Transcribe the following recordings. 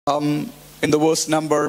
um, in the verse number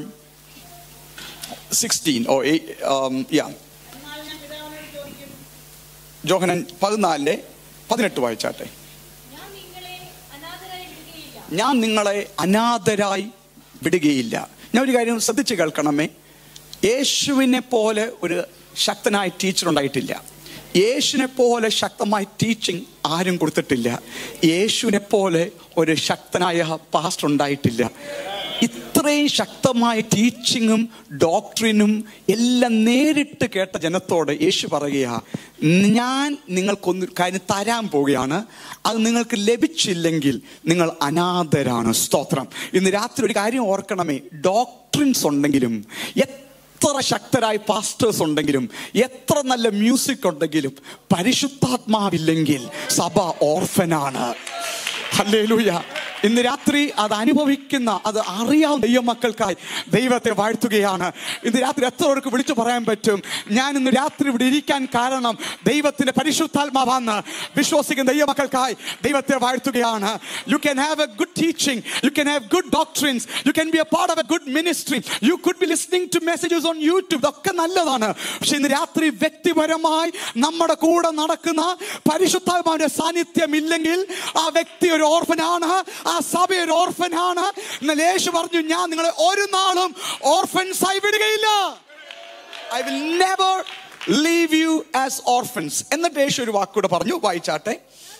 16 or 8, um, yeah. എന്നാൽ ഞാൻ പിതാവിനോട് ചോദിക്കും ജോഹനൻ പതിനാലിന്റെ പതിനെട്ട് വായിച്ചാട്ടെ ഞാൻ നിങ്ങളെ അനാഥരായി വിടുകയില്ല ഞാൻ നിങ്ങളെ അനാഥരായി വിടുകയില്ല ഞാൻ ഒരു കാര്യം ശ്രദ്ധിച്ച് കേൾക്കണമേ യേശുവിനെ പോലെ ഒരു ശക്തനായ ടീച്ചർ ഉണ്ടായിട്ടില്ല യേശുവിനെ പോലെ ശക്തമായ ടീച്ചിങ് ആരും കൊടുത്തിട്ടില്ല യേശുവിനെ പോലെ ഒരു ശക്തനായ പാസ്റ്റർ ഉണ്ടായിട്ടില്ല ഇത്രയും ശക്തമായ ടീച്ചിങ്ങും ഡോക്ടറിനും എല്ലാം നേരിട്ട് കേട്ട ജനത്തോട് യേശു പറയുക ഞാൻ നിങ്ങൾക്കൊന്ന് കാര്യം തരാൻ പോവുകയാണ് അത് നിങ്ങൾക്ക് ലഭിച്ചില്ലെങ്കിൽ നിങ്ങൾ അനാഥരാണ് സ്തോത്രം ഇന്ന് രാത്രി ഒരു കാര്യം ഓർക്കണമേ ഡോക്ട്രിൻസ് ഉണ്ടെങ്കിലും എത്ര ശക്തരായ പാസ്റ്റേഴ്സ് ഉണ്ടെങ്കിലും എത്ര നല്ല മ്യൂസിക് ഉണ്ടെങ്കിലും പരിശുദ്ധാത്മാവില്ലെങ്കിൽ സഭ ഓർഫനാണ് ഹല്ലേലൂയ ഇന്ന് രാത്രി അത് അനുഭവിക്കുന്ന അത് അറിയാവുന്ന ദൈവമക്കൾക്കായി ദൈവത്തെ വാഴ്ത്തുകയാണ് ഇന്ന് രാത്രി എത്ര പേർക്ക് വിളിച്ചു പറയാൻ പറ്റും ഞാൻ ഇന്ന് രാത്രി ഇവിടെ ഇരിക്കാൻ കാരണം ദൈവത്തിന്റെ പരിശുദ്ധാത്മാവാന്ന് വിശ്വസിക്കുന്ന ദൈവമക്കൾക്കായി ദൈവത്തെ വാഴ്ത്തുകയാണ് you can have a good teaching you can have good doctrines you can be a part of a good ministry you could be listening to messages on YouTube ഇതൊക്കെ നല്ലതാണ് പക്ഷെ ഇന്ന് രാത്രി വ്യക്തിപരമായി നമ്മുടെ കൂടെ നടക്കുന്ന പരിശുദ്ധാത്മാവിന്റെ സാന്നിധ്യം ഇല്ലെങ്കിൽ ആ വ്യക്തി ഒരു ഓർഫനാണ് ആ സഭ ഒരു ഓർഫനാണ് എന്നാൽ യേശു പറഞ്ഞു ഞാൻ നിങ്ങളെ ഒരു നാളും ഓർഫൻസ് ആയി വിടുകയില്ല I will never leave you as orphans എന്നിട്ട് യേശു ഒരു വാക്കൂടെ പറഞ്ഞു വായിച്ചാട്ടെ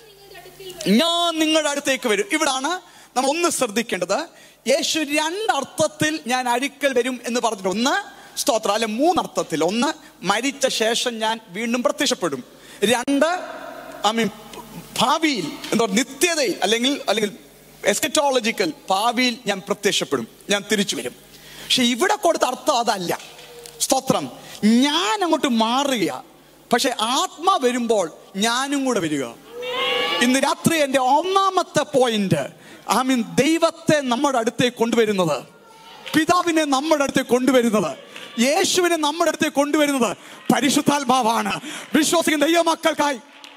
ഞാൻ നിങ്ങളുടെ അടുത്തേക്ക് വരും ഇവിടാണ് നമ്മൾ ഒന്ന് ശ്രദ്ധിക്കേണ്ടത് യേശു രണ്ടർത്ഥത്തിൽ ഞാൻ അരിക്കൽ വരും എന്ന് പറഞ്ഞിട്ട് ഒന്ന് സ്തോത്രം അല്ലെ മൂന്നർത്ഥത്തിൽ ഒന്ന് മരിച്ച ശേഷം ഞാൻ വീണ്ടും പ്രത്യക്ഷപ്പെടും രണ്ട് ഐ മീൻ ഭാവിയിൽ എന്താ നിത്യതയിൽ അല്ലെങ്കിൽ അല്ലെങ്കിൽ എസ്കറ്റോളജിക്കൽ ഭാവിയിൽ ഞാൻ പ്രത്യക്ഷപ്പെടും ഞാൻ തിരിച്ചു വരും പക്ഷെ ഇവിടെ കൊടുത്ത അർത്ഥം അതല്ല സ്തോത്രം ഞാൻ അങ്ങോട്ട് മാറുക പക്ഷെ ആത്മാ വരുമ്പോൾ ഞാനും കൂടെ വരിക ഇന്ന് രാത്രി എൻ്റെ ഒന്നാമത്തെ പോയിന്റ് ഐ മീൻ ദൈവത്തെ നമ്മുടെ അടുത്തേക്ക് കൊണ്ടുവരുന്നത് പിതാവിനെ നമ്മുടെ അടുത്തേക്ക് കൊണ്ടുവരുന്നത് യേശുവിനെ നമ്മുടെ അടുത്തേക്ക് കൊണ്ടുവരുന്നത് പരിശുദ്ധാത്മാവാണ് വിശ്വസിക്കുന്ന ദൈവമക്കൾക്കായി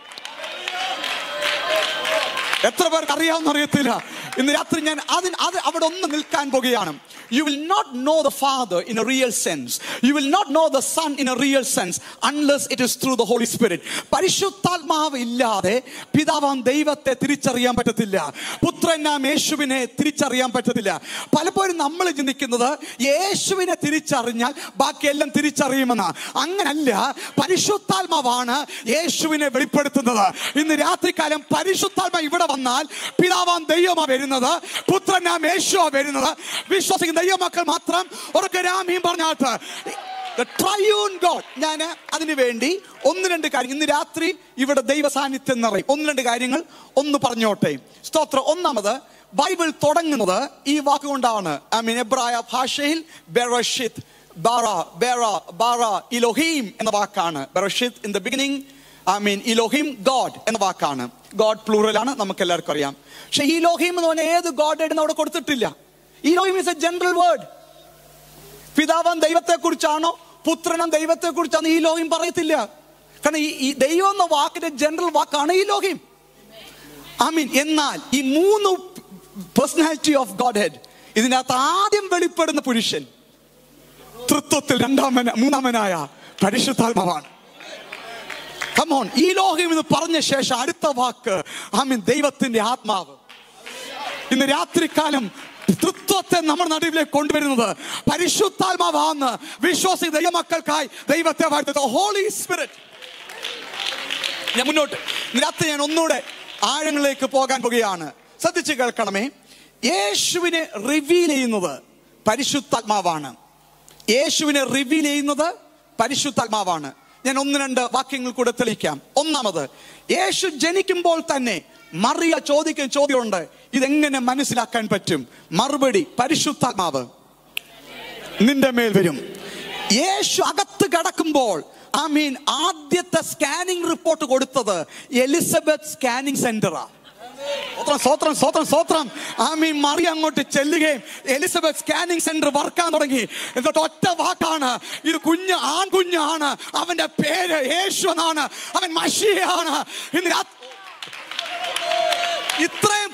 എത്ര പേർക്ക് അറിയാവുന്ന അറിയത്തില്ല ഇന്ന് രാത്രി ഞാൻ അതിന് അത് അവിടെ ഒന്ന് നിൽക്കാൻ പോകുകയാണ് you will not know the father in a real sense you will not know the sun in a real sense unless it is through the holy spirit പരിശുദ്ധാത്മാവ് ഇല്ലാതെ പിതാവാം ദൈവത്തെ തിരിച്ചറിയാൻ പറ്റത്തില്ല പുത്രനാം യേശുവിനെ തിരിച്ചറിയാൻ പറ്റത്തില്ല പലപ്പോഴും നമ്മൾ ചിന്തിക്കുന്നത് യേശുവിനെ തിരിച്ചറിഞ്ഞാൽ ബാക്കിയെല്ലാം തിരിച്ചറിയുമെന്ന് അങ്ങനല്ല പരിശുദ്ധാത്മാവാണ് യേശുവിനെ വെളിപ്പെടുത്തുന്നത് ഇന്ന് രാത്രികാലം പരിശുദ്ധാത്മ ഇവിടെ വന്നാൽ പിതാവാം ദൈവമാ വരുന്നത് പുത്രനാം യേശുവാ വരുന്നത് വിശ്വസിക്കുന്ന ദൈവമക്കൾ മാത്രം ഉറക്കെ രാമീം പറഞ്ഞാട്ട് ട്രയൂൺ ഗോഡ് ഞാൻ അതിനു വേണ്ടി ഒന്ന് രണ്ട് കാര്യം ഇന്ന് രാത്രി ഇവിടെ ദൈവ സാന്നിധ്യം നിറയും ഒന്ന് രണ്ട് കാര്യങ്ങൾ ഒന്ന് പറഞ്ഞോട്ടെ സ്തോത്രം ഒന്നാമത് ബൈബിൾ തുടങ്ങുന്നത് ഈ വാക്കുകൊണ്ടാണ് ഐ മീൻ എബ്രായ ഭാഷയിൽ ബെറഷിത് ബാറ ബെറ ബാറ ഇലോഹീം എന്ന വാക്കാണ് ബെറഷിത് in the beginning I mean ഇലോഹിം ഗോഡ് എന്ന വാക്കാണ് ഗോഡ് പ്ലൂറലാണ് നമുക്ക് എല്ലാവർക്കും അറിയാം പക്ഷെ ഈ ലോഹിം എന്ന് പറഞ്ഞാൽ ഏത് ഗോഡ് എന്ന് അവിടെ കൊടുത്തിട്ടില്ല ഈ ലോഹിം ഇസ് എ ജനറൽ വേർഡ് പിതാവൻ ദൈവത്തെ കുറിച്ചാണോ പുത്രനും ദൈവത്തെ കുറിച്ചാണോ ഈ ലോഹിം പറയത്തില്ല കാരണം ഈ ഈ ദൈവം എന്ന വാക്കിന്റെ ജനറൽ വാക്കാണ് ഈ ലോഹിം ഐ മീൻ എന്നാൽ ഈ മൂന്ന് പേഴ്സണാലിറ്റി ഓഫ് ഗോഡ് ഹെഡ് ഇതിനകത്ത് ആദ്യം വെളിപ്പെടുന്ന പുരുഷൻ തൃത്വത്തിൽ രണ്ടാമന മൂന്നാമനായ പരിശുദ്ധാത്മാവാണ് കമോൺ ഈ ലോകം എന്ന് പറഞ്ഞ ശേഷം അടുത്ത വാക്ക് ഐ മീൻ ദൈവത്തിന്റെ ആത്മാവ് ഇന്ന് രാത്രികാലം തൃത്വത്തെ നമ്മുടെ നടുവിലേക്ക് കൊണ്ടുവരുന്നത് പരിശുദ്ധാത്മാവാന്ന് വിശ്വാസി ദൈവമക്കൾക്കായി ദൈവത്തെ വാഴ്ത്തുന്നത് ഹോളി സ്പിരിറ്റ് ഞാൻ മുന്നോട്ട് ഇന്ന് രാത്രി ഞാൻ ഒന്നുകൂടെ ആഴങ്ങളിലേക്ക് പോകാൻ പോകുകയാണ് ശ്രദ്ധിച്ച് കേൾക്കണമേ യേശുവിനെ റിവീൽ ചെയ്യുന്നത് പരിശുദ്ധാത്മാവാണ് യേശുവിനെ റിവീൽ ചെയ്യുന്നത് പരിശുദ്ധാത്മാവാണ് ഞാൻ ഒന്ന് രണ്ട് വാക്യങ്ങൾ കൂടെ തെളിയിക്കാം ഒന്നാമത് യേശു ജനിക്കുമ്പോൾ തന്നെ മറിയ ചോദിക്കുന്ന ചോദ്യമുണ്ട് ഇതെങ്ങനെ മനസ്സിലാക്കാൻ പറ്റും മറുപടി പരിശുദ്ധാത്മാവ് നിന്റെ മേൽ വരും യേശു അകത്ത് കടക്കുമ്പോൾ ഐ മീൻ ആദ്യത്തെ സ്കാനിംഗ് റിപ്പോർട്ട് കൊടുത്തത് എലിസബത്ത് സ്കാനിംഗ് സെന്ററാ സ്വത്രം സ്വത്രം സ്വത്രം സ്വത്രം ആ മീൻ മറി അങ്ങോട്ട് ചെല്ലുകയും എലിസബത്ത് സ്കാനിംഗ് സെന്റർ വർക്കാൻ തുടങ്ങി എന്നിട്ട് ഒറ്റ വാക്കാണ് ഇത് കുഞ്ഞ് ആൺകുഞ്ഞാണ് അവന്റെ പേര് യേശു എന്നാണ് അവൻ മഷിയാണ് ഇന്ന് രാ- ഇത്രയും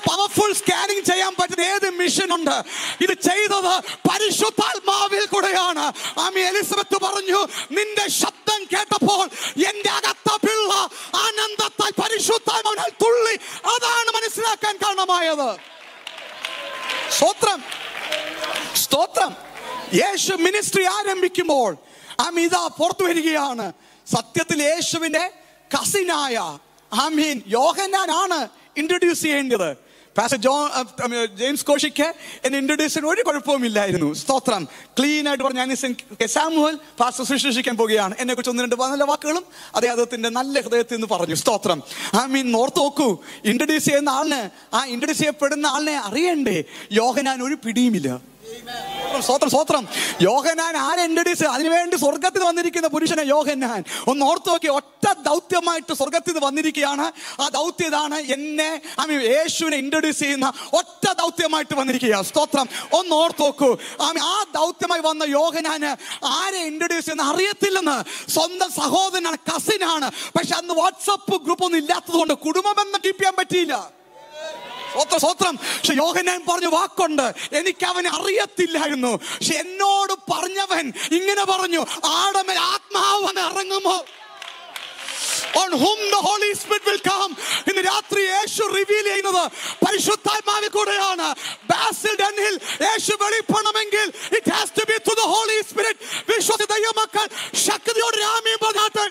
പവർഫുൾ സ്കാനിങ് ചെയ്യാൻ പറ്റുന്ന ഏത് മിഷൻ ഉണ്ട് ഇത് ചെയ്തത് പരിശുദ്ധാത്മാവിൽ കൂടെയാണ് ആമി എലിസബത്ത് പറഞ്ഞു നിന്റെ ശബ്ദം കേട്ടപ്പോൾ എന്റെ അകത്ത പിള്ള ആനന്ദത്താൽ പരിശുദ്ധാത്മാവിനാൽ തുള്ളി അതാണ് മനസ്സിലാക്കാൻ കാരണമായത് സ്തോത്രം സ്തോത്രം യേശു മിനിസ്ട്രി ആരംഭിക്കുമ്പോൾ അമിത പുറത്തു വരികയാണ് സത്യത്തിൽ യേശുവിന്റെ കസിനായ ആമീൻ യോഹന്നാനാണ് ഇൻട്രൊഡ്യൂസ് ചെയ്യേണ്ടത് പാസ്റ്റർ ജോ അഹ് ജെയിംസ് കോഷിക്ക് എന്നെ ഇൻട്രൊഡ്യൂസ് ചെയ്യാൻ ഒരു കുഴപ്പവുമില്ലായിരുന്നു സ്തോത്രം ക്ലീൻ ആയിട്ട് പറഞ്ഞ ഞാൻ സാമുവൽ പാസ്റ്റർ ശുശ്രൂഷിക്കാൻ പോവുകയാണ് എന്നെ കുറിച്ച് ഒന്ന് രണ്ട് നല്ല വാക്കുകളും അദ്ദേഹത്തിന്റെ നല്ല ഹൃദയത്തിൽ നിന്ന് പറഞ്ഞു സ്തോത്രം ആ മീൻ ഓർത്ത് നോക്കൂ ഇൻട്രൊഡ്യൂസ് ചെയ്യുന്ന ആളിന് ആ ഇൻട്രൊഡ്യൂസ് ചെയ്യപ്പെടുന്ന ആളിനെ അറിയണ്ടേ യോഹനാൻ ഒരു പിടിയുമില്ല സ്വത്രം സ്വത്രം യോഹനാൻ ആരെ ഇൻട്രൊഡ്യൂസ് അതിനുവേണ്ടി സ്വർഗത്തിൽ വന്നിരിക്കുന്ന പുരുഷനെ യോഹനാൻ ഒന്ന് ഓർത്ത് നോക്കി ഒറ്റ ദൗത്യമായിട്ട് സ്വർഗത്തിൽ വന്നിരിക്കുകയാണ് ആ ദൗത്യം ഇതാണ് എന്നെ ഐ മീൻ യേശുവിനെ ഇൻട്രൊഡ്യൂസ് ചെയ്യുന്ന ഒറ്റ ദൗത്യമായിട്ട് വന്നിരിക്കുക സ്തോത്രം ഒന്ന് ഓർത്ത് നോക്കൂ I mean, ആ ദൗത്യമായി വന്ന യോഹനാന് ആരെ ഇൻട്രൊഡ്യൂസ് ചെയ്യുന്ന അറിയത്തില്ലെന്ന് സ്വന്തം സഹോദരനാണ് കസിനാണ് പക്ഷെ അന്ന് വാട്സപ്പ് ഗ്രൂപ്പ് ഒന്നും ഇല്ലാത്തത് കൊണ്ട് കുടുംബബന്ധം കീപ്പ് ചെയ്യാൻ പറ്റിയില്ല സ്വത്രം സ്വത്രം പക്ഷെ യോഹനാൻ പറഞ്ഞു വാക്കുണ്ട് എനിക്ക് അവനെ അറിയത്തില്ലായിരുന്നു പക്ഷെ എന്നോട് പറഞ്ഞവൻ ഇങ്ങനെ പറഞ്ഞു ആടമൽ ആത്മാവ് വന്ന് ഇറങ്ങുമോ on whom the Holy Spirit will come ഇന്ന് രാത്രി യേശു റിവീൽ ചെയ്യുന്നത് പരിശുദ്ധാത്മാവിൽ കൂടെയാണ് ബാസിൽ ഡൻഹിൽ യേശു വെളിപ്പെടണമെങ്കിൽ it has to be through the Holy Spirit വിശ്വസ ദൈവമക്കൾ ശക്തിയോട് രാമ്യം പറഞ്ഞാട്ടെ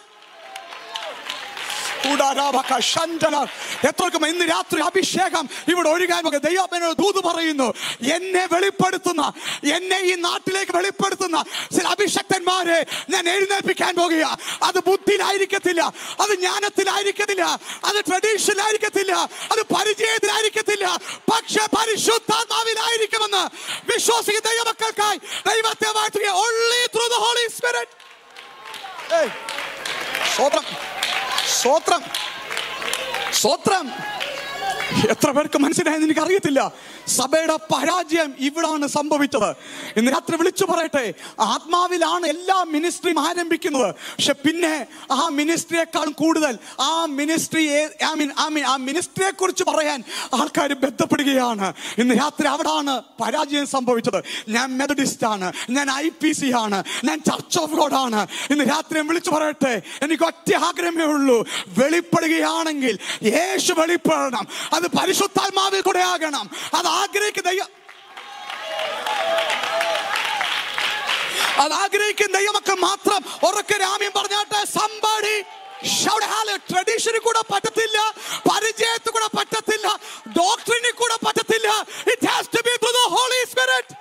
കൂടാരാബക ശന്തന. എത്രക്കും ഇന്ന് രാത്രി അഭിഷേകം ഇവിടെ ഒഴുകാൻ പോകുക ദൈവം എന്നോട് ദൂത് പറയുന്നു എന്നെ വെളിപ്പെടുത്തുന്ന എന്നെ ഈ നാട്ടിലേക്ക് വെളിപ്പെടുത്തുന്ന ചില അഭിഷക്തന്മാരെ ഞാൻ എഴുന്നേൽപ്പിക്കാൻ പോകുക അത് ബുദ്ധിയിലായിരിക്കത്തില്ല അത് ജ്ഞാനത്തിലായിരിക്കത്തില്ല അത് ട്രഡീഷനിലായിരിക്കത്തില്ല അത് പരിചയത്തിലായിരിക്കത്തില്ല പക്ഷെ പരിശുദ്ധാത്മാവിലായിരിക്കുമെന്ന് വിശ്വസിക്കുന്ന ദൈവമക്കൾക്കായി ദൈവത്തെ വാഴ്ത്തുക only through the Holy Spirit ഏയ് സ്വത്രം സ്വത്രം സ്വത്രം എത്ര പേർക്ക് മനസ്സിലായെന്ന് എനിക്ക് അറിയത്തില്ല സഭയുടെ പരാജയം ഇവിടാണ് സംഭവിച്ചത് ഇന്ന് രാത്രി വിളിച്ചു പറയട്ടെ ആത്മാവിലാണ് എല്ലാ മിനിസ്ട്രിയും ആരംഭിക്കുന്നത് പക്ഷെ പിന്നെ ആ മിനിസ്ട്രിയെക്കാളും കൂടുതൽ ആ ministry I mean I mean ആ മിനിസ്ട്രിയെ കുറിച്ച് പറയാൻ ആൾക്കാർ ബന്ധപ്പെടുകയാണ് ഇന്ന് രാത്രി അവിടാണ് പരാജയം സംഭവിച്ചത് ഞാൻ മെത്തഡിസ്റ്റ് ആണ് ഞാൻ ഐ പി സി ആണ് ഞാൻ ചർച്ച് ഓഫ് ഗോഡ് ആണ് ഇന്ന് രാത്രി ഞാൻ വിളിച്ചു പറയട്ടെ എനിക്ക് ഒറ്റ ആഗ്രഹമേ ഉള്ളൂ വെളിപ്പെടുകയാണെങ്കിൽ യേശു വെളിപ്പെടണം അത് പരിശുദ്ധാത്മാവിൽ കൂടെ ആകണം അത് ആഗ്രഹിക്കുന്ന ദൈവം അത് ആഗ്രഹിക്കുന്ന ദൈവമക്കൾ മാത്രം ഉറക്കെ രാമ്യം പറഞ്ഞാട്ടെ സമ്പാടി ട്രഡീഷനിൽ കൂടെ പറ്റത്തില്ല പരിചയത്തിൽ കൂടെ പറ്റത്തില്ല ഡോക്ടറിനിൽ കൂടെ പറ്റത്തില്ല it has to be through the holy spirit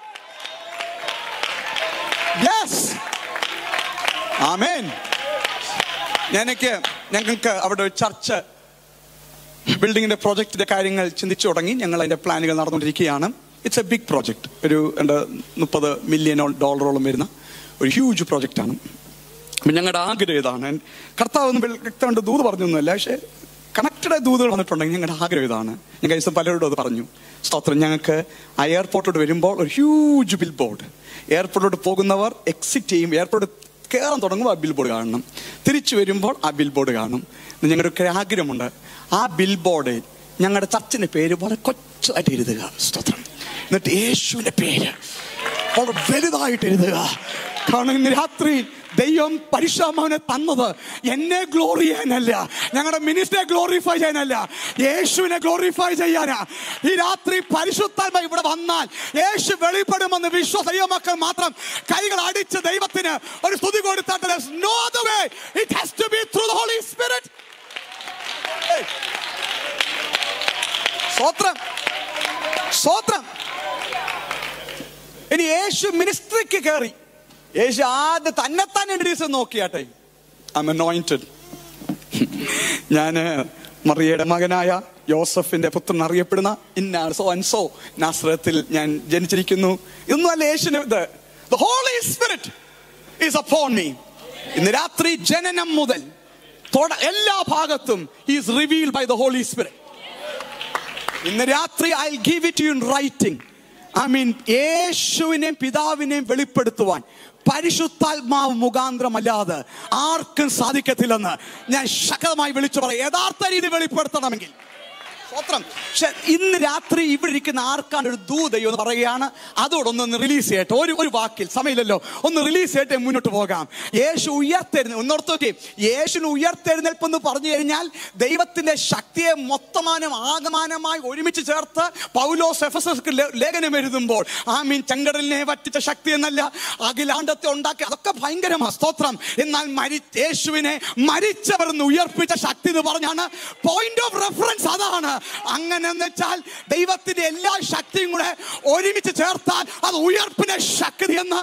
yes ആമേൻ എനിക്ക് ഞങ്ങൾക്ക് അവിടെ ഒരു ചർച്ച് ബിൽഡിങ്ങിന്റെ പ്രോജക്റ്റിന്റെ കാര്യങ്ങൾ ചിന്തിച്ചു തുടങ്ങി ഞങ്ങൾ അതിന്റെ പ്ലാനുകൾ നടന്നുകൊണ്ടിരിക്കുകയാണ് ഇറ്റ്സ് എ ബിഗ് പ്രോജക്റ്റ് ഒരു എൻ്റെ മുപ്പത് മില്യൺ ഡോളറോളം വരുന്ന ഒരു ഹ്യൂജ് പ്രോജക്റ്റാണ് അപ്പം ഞങ്ങളുടെ ആഗ്രഹം ഇതാണ് കർത്താവ് ഒന്നും വ്യക്തമായിട്ട് ദൂത് പറഞ്ഞൊന്നുമല്ല പക്ഷേ കണക്റ്റഡ് ദൂതുകൾ വന്നിട്ടുണ്ടെങ്കിൽ ഞങ്ങളുടെ ആഗ്രഹം ഇതാണ് ഞാൻ കഴിഞ്ഞ പലരോടും അത് പറഞ്ഞു സ്തോത്രം ഞങ്ങൾക്ക് ആ എയർപോർട്ടോട്ട് വരുമ്പോൾ ഒരു ഹ്യൂജ് ബിൽ ബോർഡ് എയർപോർട്ടിലോട്ട് പോകുന്നവർ എക്സിറ്റ് ചെയ്യും എയർപോർട്ട് കയറാൻ തുടങ്ങുമ്പോൾ ആ ബിൽ ബോർഡ് കാണണം തിരിച്ചു വരുമ്പോൾ ആ ബിൽ ബോർഡ് കാണും ഞങ്ങളുടെ ഒക്കെ ആഗ്രഹമുണ്ട് ആ ബിൽ ബോർഡിൽ ഞങ്ങളുടെ ചർച്ചിന്റെ പേര് വളരെ കൊച്ചായിട്ട് എഴുതുക സ്തോത്രം എന്നിട്ട് യേശുവിന്റെ പേര് വളരെ വലുതായിട്ട് എഴുതുക കാരണം ഇന്ന് രാത്രി ദൈവം പരിശ്രമനെ തന്നത് എന്നെ ഗ്ലോറി ചെയ്യാനല്ല ഞങ്ങളുടെ മിനിസ്റ്ററെ ഗ്ലോറിഫൈ ചെയ്യാനല്ല യേശുവിനെ ഗ്ലോറിഫൈ ചെയ്യാനാ ഈ രാത്രി പരിശുദ്ധാത്മ ഇവിടെ വന്നാൽ യേശു വെളിപ്പെടുമെന്ന് വിശ്വ ദൈവമക്കൾ മാത്രം കൈകൾ അടിച്ച് ദൈവത്തിന് ഒരു സ്തുതി കൊടുത്താൽ no the way it has to be through the holy spirit സ്വത്രം സ്വത്രം ഇനി യേശു മിനിസ്ട്രിക്ക് കയറി യേശു ആദ്യം തന്നെത്താൻ ഇൻട്രഡ്യൂസ് നോക്കിയാട്ടെ ഐ അനോയിന്റഡ് ഞാന് മറിയയുടെ മകനായ യോസഫിന്റെ പുത്രൻ അറിയപ്പെടുന്ന ഇന്ന സോ ആൻഡ് സോ നാസ്രത്തിൽ ഞാൻ ജനിച്ചിരിക്കുന്നു ഇതൊന്നുമല്ല യേശുവിന് ഇത് the holy spirit is upon me ഇന്ന് രാത്രി ജനനം മുതൽ തൊട- എല്ലാ ഭാഗത്തും is reveal by the holy spirit ഇന്ന് രാത്രി I give it you in writing I mean യേശുവിനെയും പിതാവിനെയും വെളിപ്പെടുത്തുവാൻ പരിശുദ്ധാത്മാവ് മുഖാന്തരമല്ലാതെ ആർക്കും സാധിക്കത്തില്ലെന്ന് ഞാൻ ശക്തമായി വിളിച്ചു പറയും യഥാർത്ഥ രീതി വെളിപ്പെടുത്തണമെങ്കിൽ സ്തോത്രം പക്ഷെ ഇന്ന് രാത്രി ഇവിടെ ഇരിക്കുന്ന ആർക്കാണ് ഒരു ദൂതയോ എന്ന് പറയുകയാണ് അതോടൊന്ന് ഒന്ന് റിലീസ് ചെയ്യട്ടെ ഒരു ഒരു വാക്കിൽ സമയമില്ലല്ലോ ഒന്ന് റിലീസ് ചെയ്തിട്ട് മുന്നോട്ട് പോകാം യേശു ഉയർത്തെഴുന്ന ഒന്നോർത്ത് നോക്കി യേശുവിന് ഉയർത്തെഴുന്നേൽപ്പ് എന്ന് പറഞ്ഞു കഴിഞ്ഞാൽ ദൈവത്തിന്റെ ശക്തിയെ മൊത്തമാനം ആകമാനമായി ഒരുമിച്ച് ചേർത്ത് പൗലോസ് എഫസസ് ലേഖനം എഴുതുമ്പോൾ ആ മീൻ ചെങ്കടലിനെ വറ്റിച്ച ശക്തി എന്നല്ല അഖിലാണ്ടത്തെ ഉണ്ടാക്കി അതൊക്കെ ഭയങ്കരമാണ് സ്തോത്രം എന്നാൽ മരി യേശുവിനെ മരിച്ചവർ എന്ന് ഉയർപ്പിച്ച ശക്തി എന്ന് പറഞ്ഞാണ് പോയിന്റ് ഓഫ് റെഫറൻസ് അതാണ് അങ്ങനെ എന്ന് വെച്ചാൽ ദൈവത്തിന്റെ എല്ലാ ശക്തിയും കൂടെ ഒരുമിച്ച് ചേർത്താൽ അത് ഉയർപ്പിന്റെ ശക്തി എന്ന്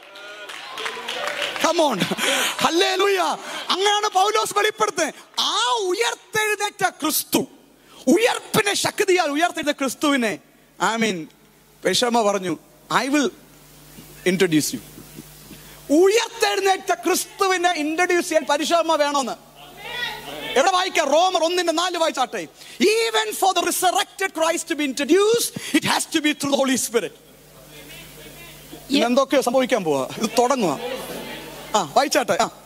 കമോൺ ഹല്ലേലൂയ അങ്ങനെയാണ് പൗലോസ് വെളിപ്പെടുത്തുന്നത് ആ ഉയർത്തെഴുന്നേറ്റ ക്രിസ്തു ഉയർപ്പിന്റെ ശക്തിയാൽ ഉയർത്തെഴുന്ന ക്രിസ്തുവിനെ ഐ മീൻ വിഷമ പറഞ്ഞു ഐ വിൽ ഇൻട്രൊഡ്യൂസ് യു ഉയർത്തെഴുന്നേറ്റ ക്രിസ്തുവിനെ ഇൻട്രൊഡ്യൂസ് ചെയ്യാൻ പരിശ്രമ വേണമെന്ന് എവിടെ വായിക്കാം റോമർ ഒന്നിന്റെ നാല് വായിച്ചാട്ടെ even for the resurrected Christ to be introduce it has to be through the holy spirit എന്തൊക്കെയോ സംഭവിക്കാൻ പോവാ ഇത് തുടങ്ങുക ആ വായിച്ചാട്ടെ ആ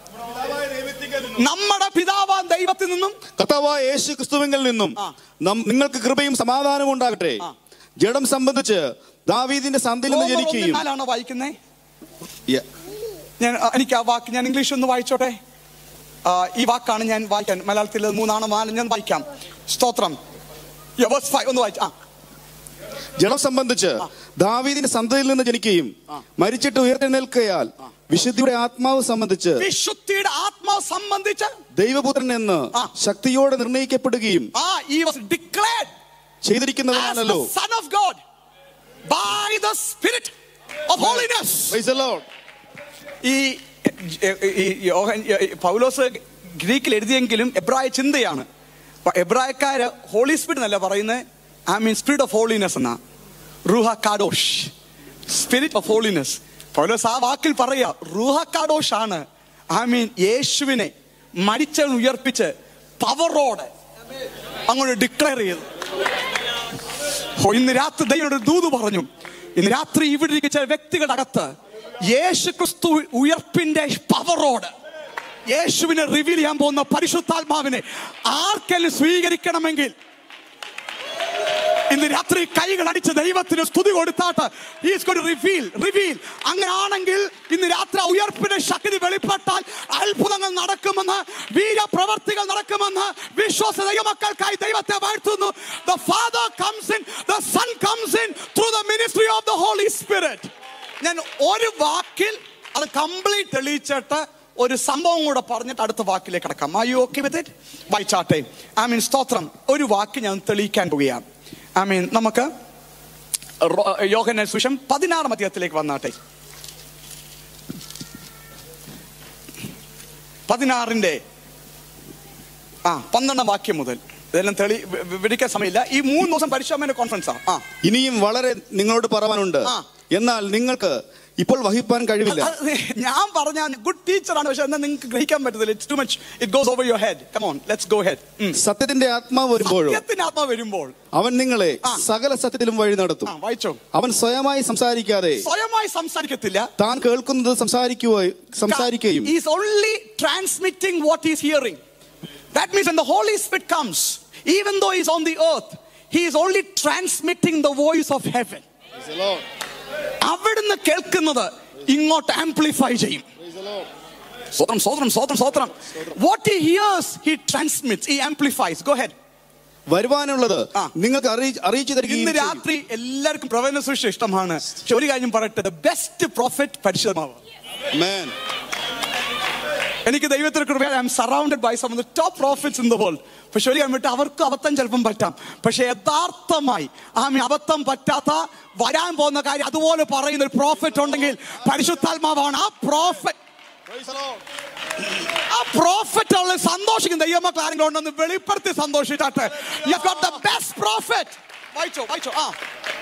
നമ്മുടെ പിതാവാൻ ദൈവത്തിൽ നിന്നും കർത്താവായ യേശു ക്രിസ്തുവിങ്കിൽ നിന്നും ആ. നം- നിങ്ങൾക്ക് കൃപയും സമാധാനവും ഉണ്ടാകട്ടെ ആ. ജഡം സംബന്ധിച്ച് ദാവീദിന്റെ സന്ധിയിൽ നിന്ന് റോമർ ജനിക്കുകയും ഒന്നിന്റെ നാലാണോ വായിക്കുന്നേ Yeah. ഞാൻ ആ, എനിക്ക് ആ വാക്ക് ഞാൻ ഇംഗ്ലീഷ് ഒന്ന് വായിച്ചോട്ടെ ആ, ഈ വാക്കാണ് ഞാൻ വായിക്കാൻ മലയാളത്തിൽ മൂന്നാണോ നാല് ഞാൻ വായിക്കാം സ്തോത്രം Yeah, verse five, ഒന്ന് വായിച്ചു ആ ജഡം സംബന്ധിച്ച് ദാവീദിന്റെ സന്തതിയിൽ നിന്ന് ജനിക്കുകയും മരിച്ചിട്ട് ഉയർത്തെഴുന്നേൽക്കയാൽ വിശുദ്ധിയുടെ ആത്മാവ് സംബന്ധിച്ച് വിശുദ്ധിയുടെ ആത്മാവ് സംബന്ധിച്ച് ദൈവപുത്രൻ എന്ന് ആ. ശക്തിയോടെ നിർണയിക്കപ്പെടുകയും ആ ഈ വാസ് ഡിക്ലേർഡ് as ചെയ്തിരിക്കുന്നതിനാണല്ലോ the son of God by the spirit of holiness Praise the Lord. ഈ ഈ യോഹൻ- ഈ പൗലോസ് ഗ്രീക്കിൽ എഴുതിയെങ്കിലും എബ്രായ ചിന്തയാണ് അപ്പൊ എബ്രായക്കാര് ഹോളി സ്പിരിറ്റ് എന്നല്ല പറയുന്നത് I mean spirit of holiness എന്നാ റൂഹ കാഡോഷ് സ്പിരിറ്റ് ഓഫ് ഹോളിനെസ് പൗലോസ് ആ വാക്കിൽ പറയാ റൂഹ കാഡോഷ് ആണ് ഐ മീൻ യേശുവിനെ മരിച്ചവൻ ഉയർപ്പിച്ച് പവറോടെ അങ്ങോട്ട് ഡിക്ലെയർ ചെയ്തു ഓ, ഇന്ന് രാത്രി ദൈവം ഒരു ദൂത് പറഞ്ഞു ഇന്ന് രാത്രി ഇവിടെ ഇരിക്കുന്ന ചില വ്യക്തികളുടെ അകത്ത് യേശു ക്രിസ്തു ഉയർപ്പിന്റെ പവറോട് യേശുവിനെ റിവീൽ ചെയ്യാൻ പോകുന്ന പരിശുദ്ധാത്മാവിനെ ആർക്കെങ്കിലും സ്വീകരിക്കണമെങ്കിൽ ഇന്ന് രാത്രി കൈകൾ അടിച്ച് ദൈവത്തിന് സ്തുതി കൊടുത്താട്ട് ഈസ് കൊണ്ട് റിവീൽ റിവീൽ അങ്ങനെ ആണെങ്കിൽ ഇന്ന് രാത്രി ആ ഉയർപ്പിന്റെ ശക്തി വെളിപ്പെട്ടാൽ അത്ഭുതങ്ങൾ നടക്കുമെന്ന് വീരപ്രവർത്തികൾ നടക്കുമെന്ന് വിശ്വാസ ദൈവമക്കൾക്കായി ദൈവത്തെ വാഴ്ത്തുന്നു the father comes in the son comes in through the ministry of the holy spirit ഞാൻ ഒരു വാക്കിൽ അത് കംപ്ലീറ്റ് തെളിയിച്ചിട്ട് ഒരു സംഭവം കൂടെ പറഞ്ഞിട്ട് അടുത്ത വാക്കിലേക്ക് കിടക്കാം ആ യു ഓക്കെ വിത്ത് ഇറ്റ് വായിച്ചാട്ടെ ഐ മീൻ സ്തോത്രം ഒരു വാക്ക് ഞാൻ തെളിയിക്കാൻ പോവുകയാണ് ഐ മീൻ നമുക്ക് റോ- യോഹന്ന സുഷം പതിനാറാം അധ്യായത്തിലേക്ക് വന്നാട്ടെ പതിനാറിന്റെ ആ പന്ത്രണ്ടാം വാക്യം മുതൽ ഇതെല്ലാം തെളി വി- വി- വിവരിക്കാൻ സമയമില്ല ഈ മൂന്ന് ദിവസം പരിശോധന കോൺഫറൻസാ ആ ഇനിയും വളരെ നിങ്ങളോട് പറവാനുണ്ട് ആ. എന്നാൽ നിങ്ങൾക്ക് ഇപ്പോൾ വഹിപ്പാൻ കഴിവില്ല അത് ഞാൻ പറഞ്ഞ ഗുഡ് ടീച്ചറാണ് പക്ഷെ എന്നാൽ നിങ്ങൾക്ക് ഗ്രഹിക്കാൻ പറ്റത്തില്ല it's too much it goes over your head come on let's go ahead സത്യത്തിന്റെ ആത്മാവ് വരുമ്പോഴോ സത്യത്തിന് ആത്മാ വരുമ്പോൾ അവൻ നിങ്ങളെ ആ. സകല സത്യത്തിലും വഴി നടത്തും ആ വായിച്ചോ അവൻ സ്വയമായി സംസാരിക്കാതെ സ്വയമായി സംസാരിക്കത്തില്ല താൻ കേൾക്കുന്നത് സംസാരിക്കുകയും സംസാരിക്കുകയും is only transmitting what is hearing that means when the holy spirit comes even though he's on the earth he is only transmitting the voice of heaven അവിടുന്ന് കേൾക്കുന്നത് ഇങ്ങോട്ട് ആംപ്ലിഫൈ ചെയ്യും സ്വതന്ത്രം സ്വതന്ത്രം സ്വതന്ത്രം സ്വതന്ത്രം what he hears he transmits he amplifies go ahead വരുവാനുള്ളത് ആ. നിങ്ങൾക്ക് അറിയി- അറിയിച്ചു തരികയും ഇന്ന് ചെയ്യും. രാത്രി എല്ലാവർക്കും പ്രവചന സൂക്ഷിച്ച ഇഷ്ടമാണ് പക്ഷെ ഒരു കാര്യം പറയട്ടെ ദ ബെസ്റ്റ് പ്രോഫിറ്റ് പരിശുദ്ധമാവ് Amen. എനിക്ക് ദൈവത്തിന് കൃപ I'm surrounded by some top prophets in the world പക്ഷെ ഒരു കാര്യം വിട്ട് അവർക്ക് അബദ്ധം ചിലപ്പം പറ്റാം പക്ഷെ യഥാർത്ഥമായി ആ അബദ്ധം പറ്റാത്ത വരാൻ പോകുന്ന കാര്യം അതുപോലെ പറയുന്ന ഒരു പ്രോഫിറ്റ് ഉണ്ടെങ്കിൽ പരിശുദ്ധാത്മാവാണ് ആ പ്രോഫിറ്റ് ആ പ്രോഫിറ്റ് ഉള്ള സന്തോഷിക്കുന്ന ദൈവമക്കൾ ആരെങ്കിലും ഉണ്ടെന്ന് വെളിപ്പെടുത്തി സന്തോഷിച്ചാട്ടെ you got the best prophet വായിച്ചോ വായിച്ചോ ആ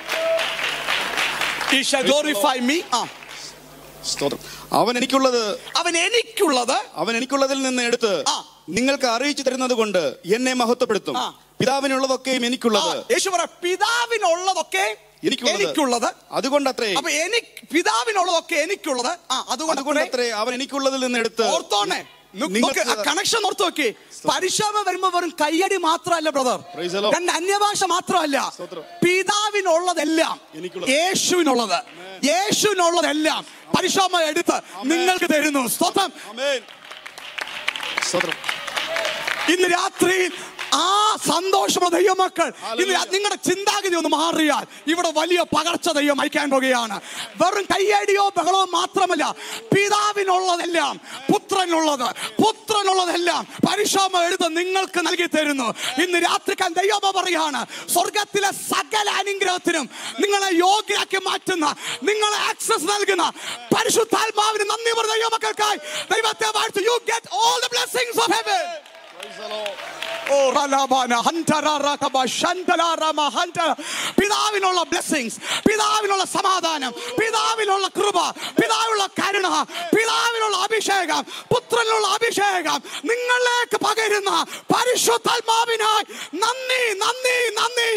He shall glorify me. ആ സ്തോത്രം. അവൻ എനിക്കുള്ളത് അവൻ എനിക്കുള്ളത് അവൻ എനിക്കുള്ളതിൽ നിന്ന് എടുത്ത് ആ. നിങ്ങൾക്ക് അറിയിച്ചു തരുന്നത് കൊണ്ട് എന്നെ മഹത്വപ്പെടുത്തും ആ. പിതാവിനുള്ളതൊക്കെയും ആ, എനിക്കുള്ളത് യേശു പറ പിതാവിനുള്ളതൊക്കെ എനിക്കുള്ളത് എനിക്കുള്ളത് അതുകൊണ്ടത്രേ അപ്പൊ എനിക്ക് പിതാവിനുള്ളതൊക്കെ എനിക്കുള്ളത് ആ അതുകൊണ്ട് അതുകൊണ്ടത്രേ അവൻ എനിക്കുള്ളതിൽ നിന്ന് എടുത്ത് ഓർത്തോണേ നോക്ക് നിങ്ങൾക്ക് കണക്ഷൻ ഓർത്ത് നോക്കി പരിശോധന വരുമ്പോ വെറും കയ്യടി മാത്രമല്ല ബ്രദർ Praise the Lord. രണ്ട് അന്യഭാഷ മാത്രമല്ല സ്തോത്രം. പിതാവിനുള്ളതെല്ലാം എനിക്കുള്ളത്. യേശുവിനുള്ളത് യേശുവിനുള്ളതെല്ലാം പരിശോധന എടുത്ത് നിങ്ങൾക്ക് തരുന്നു സ്തോത്രം ആമേൻ. സ്തോത്രം ഇന്ന് രാത്രി ആ സന്തോഷമുള്ള ദൈവമക്കൾ ഇന്ന് രാ- നിങ്ങളുടെ ചിന്താഗതി ഒന്ന് മാറിയാൽ ഇവിടെ വലിയ പകർച്ച ദൈവം അയക്കാൻ പോകുകയാണ് വെറും കയ്യടിയോ ബഹളോ മാത്രമല്ല പിതാവിനുള്ളതെല്ലാം പുത്രനുള്ളത് പുത്രനുള്ളതെല്ലാം പരിശോധന എടുത്ത് നിങ്ങൾക്ക് നൽകി തരുന്നു ഇന്ന് രാത്രിക്കാൻ ദൈവമ പറയാണ് സ്വർഗത്തിലെ സകല അനുഗ്രഹത്തിനും നിങ്ങളെ യോഗ്യരാക്കി മാറ്റുന്ന നിങ്ങളെ ആക്സസ് നൽകുന്ന പരിശുദ്ധാത്മാവിന് നന്ദി പറഞ്ഞ ദൈവമക്കൾക്കായി ദൈവത്തെ വാഴ്ത്തു you get all the blessings of heaven oh റലാബാന ഹന്തരാറകബ ശന്തലാറമ ഹന്തര. പിതാവിനുള്ള ബ്ലെസ്സിങ്സ് പിതാവിനുള്ള സമാധാനം പിതാവിനുള്ള കൃപ പിതാവിനുള്ള കരുണ പിതാവിനുള്ള അഭിഷേകം പുത്രനുള്ള അഭിഷേകം നിങ്ങളിലേക്ക് പകരുന്ന പരിശുദ്ധാത്മാവിനായി നന്ദി നന്ദി നന്ദി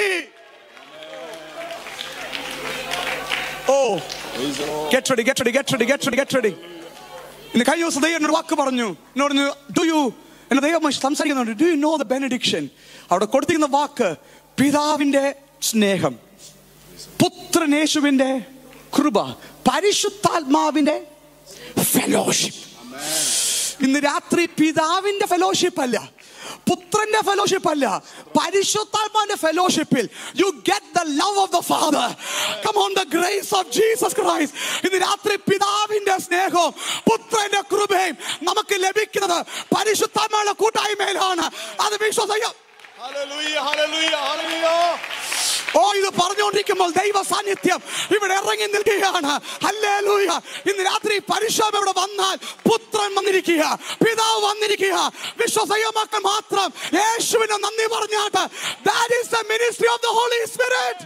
oh get ready get ready get ready get ready get ready ഇന്ന് കഴിഞ്ഞ ദിവസം ദൈവം എന്നോട് വാക്ക് പറഞ്ഞു എന്നോട് ഡു യു എന്നെ ദൈവം സംസാരിക്കുന്നുണ്ട് do you know the benediction അവിടെ കൊടുത്തിരിക്കുന്ന വാക്ക് പിതാവിന്റെ സ്നേഹം പുത്രനേശുവിന്റെ കൃപ പരിശുദ്ധാത്മാവിന്റെ ഫെലോഷിപ്പ് ഇന്ന് രാത്രി പിതാവിന്റെ ഫെലോഷിപ്പ് അല്ല പുത്രന്റെ ഫെലോഷിപ്പ് അല്ല പരിശുദ്ധാത്മാവിന്റെ ഫെലോഷിപ്പിൽ you get the love of the father come on the grace of Jesus Christ ഇന്ന് രാത്രി പിതാവിന്റെ സ്നേഹവും പുത്രന്റെ കൃപയും നമുക്ക് ലഭിക്കുന്നത് പരിശുദ്ധാത്മാവിന്റെ കൂട്ടായ്മയിലാണ് അത് വിശ്വസിക്കാം ഹല്ലേലൂയ ഹല്ലേലൂയ ഹല്ലേലൂയ ഓ ഇത് പറഞ്ഞുകൊണ്ടിരിക്കുമ്പോൾ ദൈവ സാന്നിധ്യം ഇവിടെ ഇറങ്ങി നിൽക്കുകയാണ് ഹല്ലേലൂയ ഇന്ന് രാത്രി പരിശോധന ഇവിടെ വന്നാൽ പുത്രൻ വന്നിരിക്കുക പിതാവ് വന്നിരിക്കുക വിശ്വസയ മക്കൾ മാത്രം യേശുവിന് നന്ദി പറഞ്ഞാട്ട് that is the ministry of the holy spirit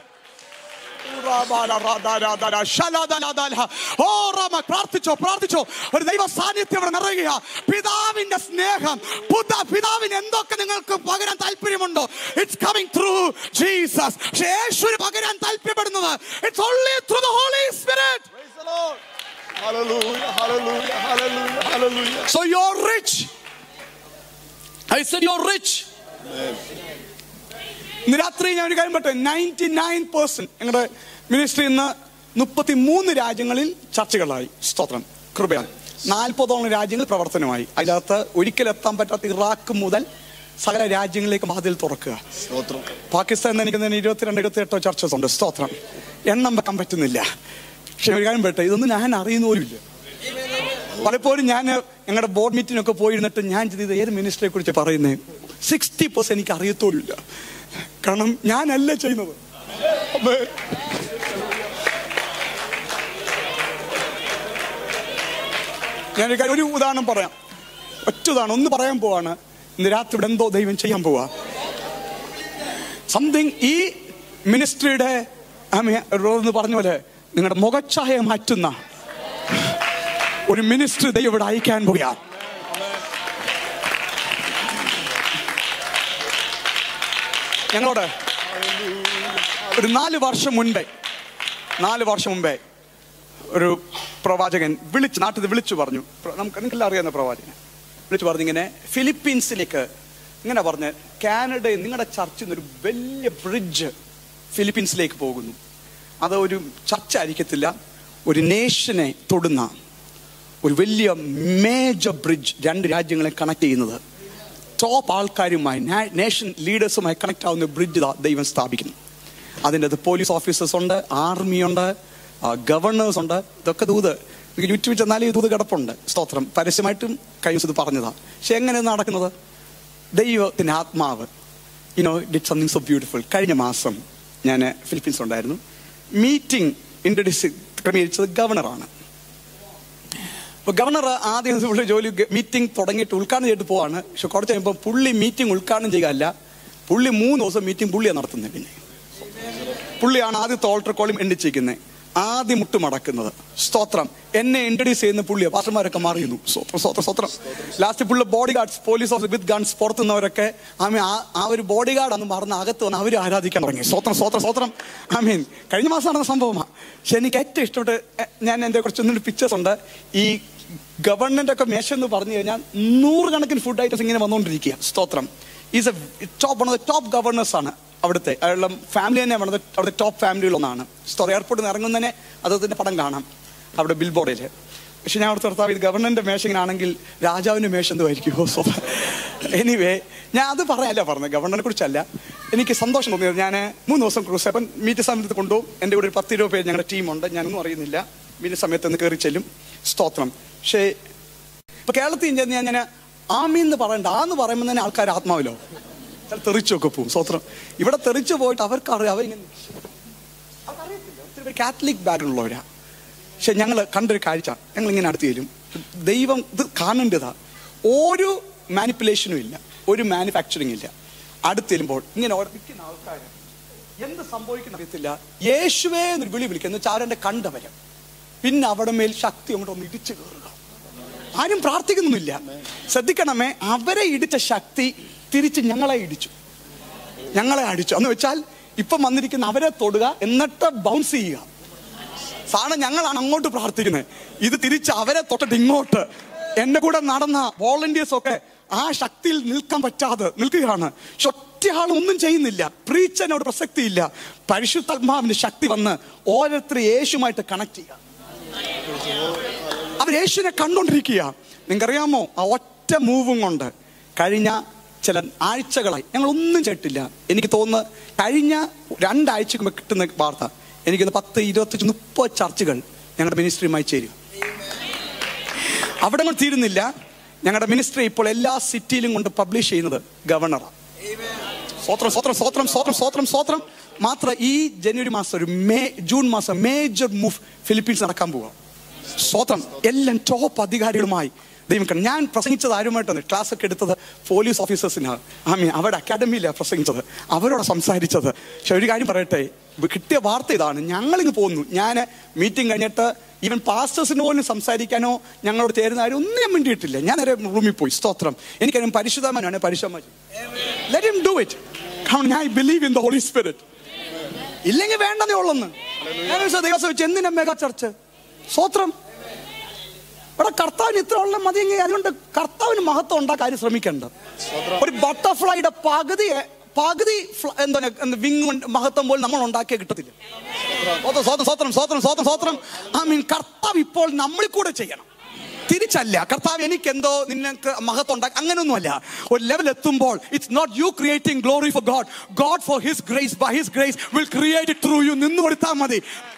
oh റമ പ്രാർത്ഥിച്ചോ പ്രാർത്ഥിച്ചോ ഒരു ദൈവ സാന്നിധ്യം ഇവിടെ നിറയുക പിതാവിന്റെ സ്നേഹം പുത പിതാവിന് എന്തൊക്കെ നിങ്ങൾക്ക് പകരാൻ താല്പര്യമുണ്ടോ ഇറ്റ്സ് കമ്മിങ് ത്രൂ ജീസസ് പക്ഷേ യേശുവിന് പകരാൻ താല്പര്യപ്പെടുന്നത് it's only through the holy spirit Praise the Lord. Hallelujah, hallelujah, hallelujah, hallelujah. So you are rich I said you are rich ഇന്ന് രാത്രി ഞാൻ ഒരു കാര്യം പറ്റും നയൻറ്റി നയൻ പേഴ്സെന്റ് ഞങ്ങളുടെ മിനിസ്ട്രി ഇന്ന് മുപ്പത്തി മൂന്ന് രാജ്യങ്ങളിൽ ചർച്ചകളായി സ്തോത്രം കൃപയാണ് നാൽപ്പതോളം രാജ്യങ്ങൾ പ്രവർത്തനമായി അതിനകത്ത് ഒരിക്കലെത്താൻ പറ്റാത്ത ഇറാഖ് മുതൽ സകല രാജ്യങ്ങളിലേക്ക് വാതിൽ തുറക്കുക സ്തോത്രം പാകിസ്ഥാൻ എനിക്ക് തന്നെ ഇരുപത്തിരണ്ട് ഇരുപത്തിയെട്ടോ ചർച്ചസ് ഉണ്ട് സ്തോത്രം എണ്ണം വെക്കാൻ പറ്റുന്നില്ല പക്ഷെ ഒരു കാര്യം പറ്റേ ഇതൊന്നും ഞാൻ അറിയുന്ന പോലുമില്ല പലപ്പോഴും ഞാൻ ഞങ്ങളുടെ ബോർഡ് മീറ്റിനൊക്കെ പോയിരുന്നിട്ട് ഞാൻ ചെയ്തത് ഏത് മിനിസ്റ്ററെ കുറിച്ച് പറയുന്നത് സിക്സ്റ്റി പെർസെന്റ് എനിക്ക് അറിയത്തോലുമില്ല കാരണം ഞാനല്ല ചെയ്യുന്നത് അമ്മേ. ഞാനൊരു കാര്യം- ഒരു ഉദാഹരണം പറയാം ഒറ്റ ഉദാഹരണം ഒന്ന് പറയാൻ പോവാണ് ഇന്ന് രാത്രി ഇവിടെ എന്തോ ദൈവം ചെയ്യാൻ പോവാ സംതിങ് ഈ മിനിസ്ട്രിയുടെ എന്ന് പറഞ്ഞ പോലെ നിങ്ങളുടെ മുഖച്ഛായ മാറ്റുന്ന ഒരു മിനിസ്ട്രി ദൈവം ഇവിടെ അയക്കാൻ പോയാ ഞങ്ങളോട് ഒരു നാല് വർഷം മുൻപേ നാല് വർഷം മുമ്പേ ഒരു പ്രവാചകൻ വിളിച്ച് നാട്ടിൽ നിന്ന് വിളിച്ചു പറഞ്ഞു പ്ര- നമുക്ക് നിങ്ങൾക്കെല്ലാം അറിയാവുന്ന പ്രവാചകൻ വിളിച്ചു പറഞ്ഞു ഇങ്ങനെ ഫിലിപ്പീൻസിലേക്ക് ഇങ്ങനെ പറഞ്ഞ് കാനഡയിൽ നിങ്ങളുടെ ചർച്ചിൽ നിന്ന് ഒരു വലിയ ബ്രിഡ്ജ് ഫിലിപ്പീൻസിലേക്ക് പോകുന്നു അത് ഒരു ചർച്ച ആയിരിക്കത്തില്ല ഒരു നേഷനെ തൊടുന്ന ഒരു വലിയ മേജർ ബ്രിഡ്ജ് രണ്ട് രാജ്യങ്ങളെ കണക്ട് ചെയ്യുന്നത് ടോപ്പ് ആൾക്കാരുമായി നേഷൻ ലീഡേഴ്സുമായി കണക്ട് ആവുന്ന ബ്രിഡ്ജ് ദൈവം സ്ഥാപിക്കുന്നു അതിൻ്റെ അത് പോലീസ് ഓഫീസേഴ്സ് ഉണ്ട് ആർമി ഉണ്ട് ഗവർണേഴ്സ് ഉണ്ട് ഇതൊക്കെ ദൂത് നിങ്ങൾക്ക് യൂട്യൂബിൽ ചെന്നാലും ഈ ദൂത് കിടപ്പുണ്ട് സ്തോത്രം പരസ്യമായിട്ടും കഴിഞ്ഞ ദിവസം ഇത് പറഞ്ഞതാ പക്ഷെ എങ്ങനെ ഇത് നടക്കുന്നത് ദൈവത്തിൻ്റെ ആത്മാവ് you know did something so beautiful കഴിഞ്ഞ മാസം ഞാൻ ഫിലിപ്പീൻസ് ഉണ്ടായിരുന്നു മീറ്റിംഗ് ഇൻട്രൊഡ്യൂസ് ക്രമീകരിച്ചത് ഗവർണറാണ് അപ്പൊ ഗവർണർ ആദ്യം പുള്ളി ജോലി മീറ്റിംഗ് തുടങ്ങിയിട്ട് ഉദ്ഘാടനം ചെയ്തിട്ട് പോവാണ് പക്ഷെ കുറച്ച് കഴിയുമ്പോൾ പുള്ളി മീറ്റിംഗ് ഉദ്ഘാടനം ചെയ്യുകയല്ല പുള്ളി മൂന്ന് ദിവസം മീറ്റിംഗ് പുള്ളിയാണ് നടത്തുന്നത് പിന്നെ പുള്ളിയാണ് ആദ്യത്തെ ഓൾട്ടർ കോളും എണ്ണിച്ചിരിക്കുന്നത് ആദ്യം മുട്ട് മടക്കുന്നത് സ്തോത്രം എന്നെ ഇൻട്രൊഡ്യൂസ് ചെയ്യുന്ന പുള്ളിയെ പാസ്റ്റർമാരൊക്കെ മാറിയുന്നു സ്തോത്രം സ്തോത്രം സ്തോത്രം ലാസ്റ്റ് പുള്ളി body guards police officer with guns പുറത്തുനിന്നവരൊക്കെ ഐ മീൻ ആ ഒരു ബോഡി ഗാർഡ് ഒന്ന് മറന്ന് അകത്ത് വന്ന് അവർ ആരാധിക്കാൻ തുടങ്ങി സ്തോത്രം സ്തോത്രം സ്തോത്രം ഐ മീൻ കഴിഞ്ഞ മാസം നടന്ന സംഭവമാണ് പക്ഷെ എനിക്ക് ഏറ്റവും ഇഷ്ടപ്പെട്ട് എ, ഞാൻ എൻ്റെ കുറച്ച് ഒന്നൊരു പിക്ചേഴ്സ് ഉണ്ട് ഈ ഗവൺമെന്റ് ഒക്കെ മേശ എന്ന് പറഞ്ഞു കഴിഞ്ഞാൽ നൂറുകണക്കിന് ഫുഡ് ഐറ്റംസ് ഇങ്ങനെ വന്നുകൊണ്ടിരിക്കുക സ്തോത്രം is a top one of the top governors ആണ് അവിടുത്തെ അയാളുടെ ഫാമിലി തന്നെ വൺ ഓഫ് ദ അവിടുത്തെ ടോപ്പ് ഫാമിലികളൊന്നാണ് സ്തോത്രം എയർപോർട്ടിൽ നിന്ന് ഇറങ്ങുന്നതന്നെ അദ്ദേഹത്തിന്റെ പടം കാണാം അവിടെ ബിൽ ബോർഡിൽ പക്ഷെ ഞാൻ അവിടുത്തെ ഭർത്താവ് ഇത് ഗവർണറിന്റെ മേശ ഇങ്ങനെ ആണെങ്കിൽ രാജാവിന്റെ മേശ എന്തുമായിരിക്കുമോ എനിവേ ഞാൻ അത് പറയാനല്ല പറഞ്ഞത് ഗവർണറിനെ കുറിച്ചല്ല എനിക്ക് സന്തോഷം തോന്നിയത് ഞാൻ മൂന്ന് ദിവസം ക്രൂസ് അപ്പം മീറ്റ് സമയത്ത് കൊണ്ടുപോകും എൻ്റെ കൂടെ ഒരു പത്ത് ഇരുപത് പേര് ഞങ്ങളുടെ ടീമുണ്ട് ഞാനൊന്നും അറിയുന്നില്ല മീറ്റ് സമയത്ത് ഒന്ന് കയറി ചെല്ലും സ്തോത്രം പക്ഷേ ഇപ്പൊ കേരളത്തിൽ ചെന്ന് ഞാൻ ഞാൻ ആമീന്ന് പറയണ്ട ആന്ന് പറയുമ്പോൾ തന്നെ ആൾക്കാർ ആത്മാവിലോ ചില തെറിച്ചൊക്കെ പോകും സ്തോത്രം ഇവിടെ തെറിച്ചു പോയിട്ട് അവർക്ക് അറിയാം അവരിങ്ങനെ അവർക്കറിയത്തില്ല. ഒത്തിരി പേര് കാത്തലിക് ബാക്ക്ഗ്രൗണ്ട് ഉള്ളവരാ പക്ഷെ ഞങ്ങൾ കണ്ടൊരു കാഴ്ച ഞങ്ങൾ ഇങ്ങനെ അടുത്ത് തരും ദൈവം ഇത് കാണേണ്ടതാ ഒരു മാനിപ്പുലേഷനും ഇല്ല ഒരു മാനുഫാക്ചറിങ് ഇല്ല അടുത്ത് തരുമ്പോൾ ഇങ്ങനെ അവിടെ നിൽക്കുന്ന ആൾക്കാർ എന്ത് സംഭവിക്കുന്ന അറിയത്തില്ല യേശുവേ എന്നൊരു വിളി വിളിക്കുന്ന ചാരന്റെ കണ്ടവരം പിന്നെ അവിടെ മേൽ ശക്തി അങ്ങോട്ട് ഒന്ന് ഇടിച്ചു കയറുക ആരും പ്രാർത്ഥിക്കുന്നില്ല ശ്രദ്ധിക്കണമേ അവരെ ഇടിച്ച ശക്തി തിരിച്ച് ഞങ്ങളെ ഇടിച്ചു ഞങ്ങളെ അടിച്ചു എന്ന് വെച്ചാൽ ഇപ്പം വന്നിരിക്കുന്ന അവരെ തൊടുക എന്നിട്ട് ബൗൺസ് ചെയ്യുക സാധാരണ ഞങ്ങളാണ് അങ്ങോട്ട് പ്രാർത്ഥിക്കുന്നത് ഇത് തിരിച്ച് അവരെ തൊട്ടിട്ട് ഇങ്ങോട്ട് എന്റെ കൂടെ നടന്ന വോളണ്ടിയേഴ്സ് ഒക്കെ ആ ശക്തിയിൽ നിൽക്കാൻ പറ്റാതെ നിൽക്കുകയാണ് പക്ഷെ ഒറ്റയാൾ ഒന്നും ചെയ്യുന്നില്ല പ്രീച്ചനോട് പ്രസക്തിയില്ല പരിശുദ്ധാത്മാവിന്റെ ശക്തി വന്ന് ഓരോരുത്തർ യേശുമായിട്ട് കണക്ട് ചെയ്യുക അവർ യേശുവിനെ കണ്ടോണ്ടിരിക്കുക നിങ്ങൾക്കറിയാമോ ആ ഒറ്റ മൂവും കൊണ്ട് കഴിഞ്ഞ ചില ആഴ്ചകളായി ഞങ്ങൾ ഒന്നും ചെയ്തിട്ടില്ല എനിക്ക് തോന്നുന്നു കഴിഞ്ഞ രണ്ടാഴ്ചക്ക് മുമ്പ് കിട്ടുന്ന വാർത്ത എനിക്കൊന്ന് പത്ത് ഇരുപത്തഞ്ച് മുപ്പത് ചർച്ചുകൾ ഞങ്ങളുടെ മിനിസ്ട്രിയുമായി ചേരും അവിടെ കൊണ്ട് തീരുന്നില്ല ഞങ്ങളുടെ മിനിസ്ട്രി ഇപ്പോൾ എല്ലാ സിറ്റിയിലും കൊണ്ട് പബ്ലിഷ് ചെയ്യുന്നത് ഗവർണറാണ് സ്വത്രം സ്വത്രം സ്വത്രം സ്വത്രം സ്വത്രം സ്വത്രം മാത്രം ഈ ജനുവരി മാസം ഒരു മേ ജൂൺ മാസം മേജർ മൂവ് ഫിലിപ്പീൻസ് നടക്കാൻ പോവാം സ്വത്രം എല്ലാം ടോപ്പ് അധികാരികളുമായി ദൈവം കണ്ടു. ഞാൻ പ്രസംഗിച്ചത് ആരുമായിട്ടാണ് ക്ലാസ് ഒക്കെ എടുത്തത് പോലീസ് ഓഫീസേഴ്സിനാണ് ആ മീൻ അവിടെ അക്കാഡമിയിലാണ് പ്രസംഗിച്ചത് അവരോട് സംസാരിച്ചത് പക്ഷെ ഒരു കാര്യം പറയട്ടെ ഇപ്പൊ കിട്ടിയ വാർത്ത ഇതാണ് ഞങ്ങളിങ്ങ് പോകുന്നു ഞാൻ മീറ്റിംഗ് കഴിഞ്ഞിട്ട് ഈവൻ പാസ്റ്റേഴ്സിന് പോലും സംസാരിക്കാനോ ഞങ്ങളോട് ചേരുന്ന ആരും ഒന്നും ഞാൻ വേണ്ടിയിട്ടില്ല ഞാൻ നേരെ റൂമിൽ പോയി സ്തോത്രം എനിക്കറിയാം പരിശുദ്ധമാനാണ് പരിശുദ്ധമാൻ ലെറ്റ് ഹിം ഡു ഇറ്റ് കാരണം I believe in the holy spirit ഇല്ലെങ്കിൽ വേണ്ടതേ ഉള്ളെന്ന് ഞാൻ ചോദിച്ചു, ദൈവസഭ വെച്ച് എന്തിനാ മെഗാ ചർച്ച് സ്വത്രം ഇവിടെ കർത്താവിന് ഇത്ര ഉള്ള മതിയെങ്കിൽ അതുകൊണ്ട് കർത്താവിന് മഹത്വം ഉണ്ടാക്കാൻ കാര്യം ശ്രമിക്കണ്ട ഒരു ബട്ടർഫ്ലൈയുടെ പകുതി പകുതി ഫ്ല- എന്താണ് വിങ് മഹത്വം പോലും നമ്മൾ ഉണ്ടാക്കിയ കിട്ടത്തില്ല സ്വത്രം, സ്വത്രം സ്വത്രം സ്വത്രം സ്വത്രം സ്വത്രം ഐ മീൻ കർത്താവ് ഇപ്പോൾ നമ്മളിൽ കൂടെ ചെയ്യണം തിരിച്ചല്ല കർത്താവ് എനിക്ക് എന്തോ നിനക്ക് മഹത്വം ഉണ്ടാക്കി അങ്ങനെയൊന്നുമല്ല ഒരു ലെവൽ എത്തുമ്പോൾ it's not you creating glory for God God for his grace by his grace will create through you നിന്ന് കൊടുത്താൽ മതി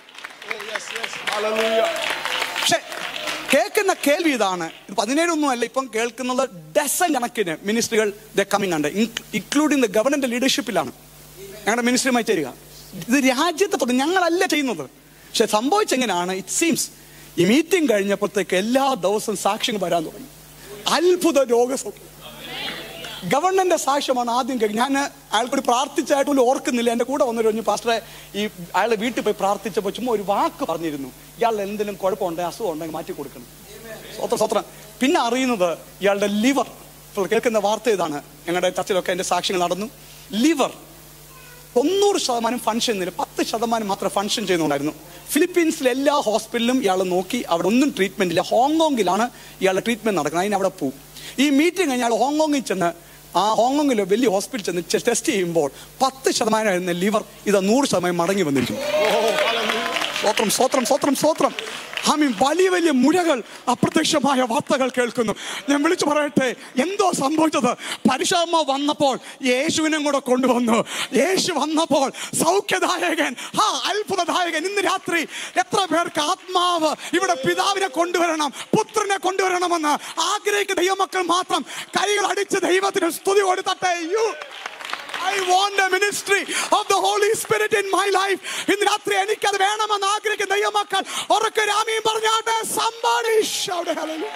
Hallelujah. പക്ഷെ കേൾക്കുന്ന കേൾവി ഇതാണ് ഇത് പതിനേഴൊന്നും അല്ല ഇപ്പം കേൾക്കുന്നത് ഡസൻ കണക്കിന് മിനിസ്ട്രികൾ ദ കമ്മിങ് ഉണ്ട് ഇൻക്ലൂഡിങ് ദ ഗവൺമെന്റ് ലീഡർഷിപ്പിലാണ് ഞങ്ങളുടെ മിനിസ്ട്രിയുമായി ചേരുക ഇത് രാജ്യത്തെ തൊട്ട് ഞങ്ങളല്ല ചെയ്യുന്നത് പക്ഷെ സംഭവിച്ചെങ്ങനെയാണ് ഇറ്റ് സീംസ് ഈ മീറ്റിംഗ് കഴിഞ്ഞപ്പോഴത്തേക്ക് എല്ലാ ദിവസവും സാക്ഷ്യങ്ങൾ വരാൻ തുടങ്ങി അത്ഭുത രോഗസൗഖ്യം ഗവൺമെന്റ് സാക്ഷ്യമാണ് ആദ്യം കേൾക്കുന്നത് ഞാൻ അയാൾക്കൊരു പ്രാർത്ഥിച്ചായിട്ട് പോലും ഓർക്കുന്നില്ല എൻ്റെ കൂടെ വന്നൊരു പറഞ്ഞു പാസ്റ്ററെ ഈ അയാളെ വീട്ടിൽ പോയി പ്രാർത്ഥിച്ചപ്പോൾ ചുമ്മാ ഒരു വാക്ക് പറഞ്ഞിരുന്നു ഇയാളുടെ എന്തെങ്കിലും കുഴപ്പമുണ്ടെങ്കിൽ അസുഖം ഉണ്ടെങ്കിൽ മാറ്റി കൊടുക്കണം സ്വത്രം സ്വത്രം പിന്നെ അറിയുന്നത് ഇയാളുടെ ലിവർ ഇപ്പോൾ കേൾക്കുന്ന വാർത്ത ഇതാണ് ഞങ്ങളുടെ ചർച്ചിലൊക്കെ എൻ്റെ സാക്ഷ്യങ്ങൾ നടന്നു ലിവർ തൊണ്ണൂറ് ശതമാനം ഫങ്ഷൻ ചെയ്യുന്നില്ല പത്ത് ശതമാനം മാത്രം ഫങ്ഷൻ ചെയ്യുന്നുണ്ടായിരുന്നു ഫിലിപ്പീൻസിലെ എല്ലാ ഹോസ്പിറ്റലിലും ഇയാൾ നോക്കി അവിടെ ഒന്നും ട്രീറ്റ്മെന്റ് ഇല്ല ഹോങ്കോങ്ങിലാണ് ഇയാളുടെ ട്രീറ്റ്മെന്റ് നടക്കുന്നത് അതിന് അവിടെ പോകും ഈ മീറ്റിംഗ് കഴിഞ്ഞാൽ ഹോങ്കോങ്ങിൽ ചെന്ന് ആ ഹോങ്കോങ്ങിലെ വലിയ ഹോസ്പിറ്റൽ ചെന്ന് ടെസ്റ്റ് ചെയ്യുമ്പോൾ പത്ത് ശതമാനമായിരുന്ന ലിവർ ഇത് നൂറ് ശതമാനം മടങ്ങി വന്നിരിക്കും സ്വത്രം സ്വത്രം സ്വത്രം സ്വത്രം ആമീൻ വലിയ വലിയ മുഴകൾ അപ്രത്യക്ഷമായ വാർത്തകൾ കേൾക്കുന്നു ഞാൻ വിളിച്ചു പറയട്ടെ എന്തോ സംഭവിച്ചത് പരിശാമ വന്നപ്പോൾ യേശുവിനെ കൂടെ കൊണ്ടുവന്നു യേശു വന്നപ്പോൾ സൗഖ്യദായകൻ ഹാ അത്ഭുതദായകൻ ഇന്ന് രാത്രി എത്ര പേർക്ക് ആത്മാവ് ഇവിടെ പിതാവിനെ കൊണ്ടുവരണം പുത്രനെ കൊണ്ടുവരണമെന്ന് ആഗ്രഹിക്കുന്ന ദൈവമക്കൾ മാത്രം കൈകൾ അടിച്ച് ദൈവത്തിന് സ്തുതി കൊടുത്തട്ടെ you I want a ministry of the Holy Spirit in my life. ഇന്ന് രാത്രി എനിക്കത് വേണമെന്ന് ആഗ്രഹിക്കുന്ന ദൈവമക്കൾ ഉറക്കെ രാമിയും പറഞ്ഞാട്ടെ somebody shout hallelujah.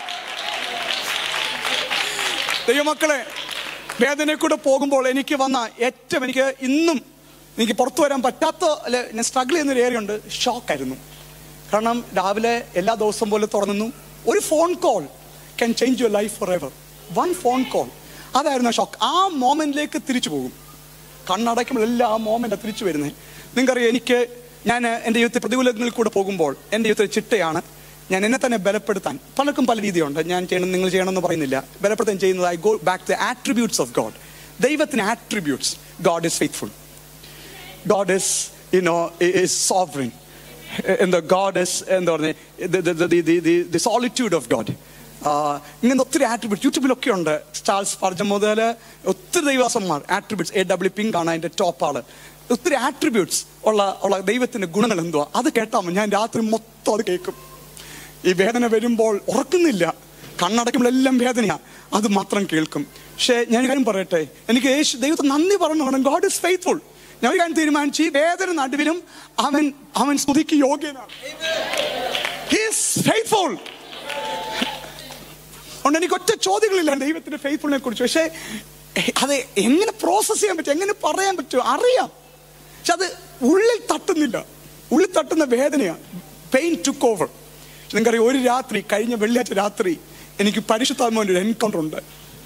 ദൈവമക്കളെ വേദനയിൽ കൂടെ പോകുമ്പോൾ എനിക്ക് വന്ന ഏറ്റവും എനിക്ക് ഇന്നും എനിക്ക് പുറത്തു വരാൻ പറ്റാത്ത അല്ലെ ഞാൻ സ്ട്രഗിൾ ചെയ്യുന്ന ഒരു ഏരിയ ഉണ്ട് ഷോക്കായിരുന്നു കാരണം രാവിലെ എല്ലാ ദിവസവും പോലെ തുറന്നു ഒരു phone call can change your life forever one phone call അതായിരുന്നു ഷോക്ക് ആ മോമെന്റിലേക്ക് തിരിച്ചു പോകും കണ്ണടയ്ക്കുമ്പോൾ എല്ലാം ആ മോമെന്റ് തിരിച്ചു വരുന്നത് നിങ്ങൾക്കറിയാം എനിക്ക് ഞാൻ എൻ്റെ ജീവിതത്തിൽ പ്രതികൂലങ്ങളിൽ കൂടെ പോകുമ്പോൾ എൻ്റെ ജീവിതത്തിൽ ചിട്ടയാണ് ഞാൻ എന്നെ തന്നെ ബലപ്പെടുത്താൻ പലർക്കും പല രീതിയുണ്ട് ഞാൻ ചെയ്യണം നിങ്ങൾ ചെയ്യണമെന്ന് പറയുന്നില്ല ബലപ്പെടുത്താൻ ചെയ്യുന്നത് I go back the attributes of God ദൈവത്തിന് attributes God is faithful God is, you know, i- is sovereign. And the God is, എന്താ പറഞ്ഞ the, the, the, the, the, the solitude of God. ആഹ് ഇങ്ങനെ ഒത്തിരി attributes യൂട്യൂബിലൊക്കെ ഉണ്ട് Charles പർജ മുതൽ ഒത്തിരി ദൈവാസന്മാർ ആട്രിബ്യൂട്ട്സ് എ ഡബ്ല്യു പിങ്ക് ആണ് അതിന്റെ ടോപ്പ് ആള് ഒത്തിരി ആട്രിബ്യൂട്ട്സ് ഉള്ള ഉള്ള ദൈവത്തിന്റെ ഗുണങ്ങൾ എന്തുവാ അത് കേട്ടാൽ ഞാൻ രാത്രി മൊത്തം അത് കേൾക്കും ഈ വേദന വരുമ്പോൾ ഉറക്കുന്നില്ല കണ്ണടയ്ക്കുമ്പോഴെല്ലാം വേദനയാ അത് മാത്രം കേൾക്കും പക്ഷേ ഞാൻ ഒരു കാര്യം പറയട്ടെ എനിക്ക് യേശു ദൈവത്തെ നന്ദി പറഞ്ഞു വേണം ഗോഡ് ഇസ് ഫെയ്ത്ത്ഫുൾ ഞാൻ ഒരു കാര്യം തീരുമാനിച്ചു ഈ വേദന നടുവിലും അവൻ അവൻ സ്തുതിക്ക് യോഗ്യനാണ് ഹീസ് ഫെയ്ത്ത്ഫുൾ അതുകൊണ്ട് എനിക്ക് ഒറ്റ ചോദ്യങ്ങളില്ല ദൈവത്തിന്റെ ഫെയ്ത്ത്ഫുളിനെ കുറിച്ച് പക്ഷേ അത് എങ്ങനെ പ്രോസസ് ചെയ്യാൻ പറ്റും എങ്ങനെ പറയാൻ പറ്റും അറിയാം പക്ഷെ അത് ഉള്ളിൽ തട്ടുന്നില്ല ഉള്ളിൽ തട്ടുന്ന വേദനയാണ് പെയിൻ ടുക്ക് ഓവർ നിങ്ങൾക്കറിയാം ഒരു രാത്രി കഴിഞ്ഞ വെള്ളിയാഴ്ച രാത്രി എനിക്ക് പരിശുദ്ധാത്മാവിന്റെ ഒരു എൻകൗണ്ടർ ഉണ്ട്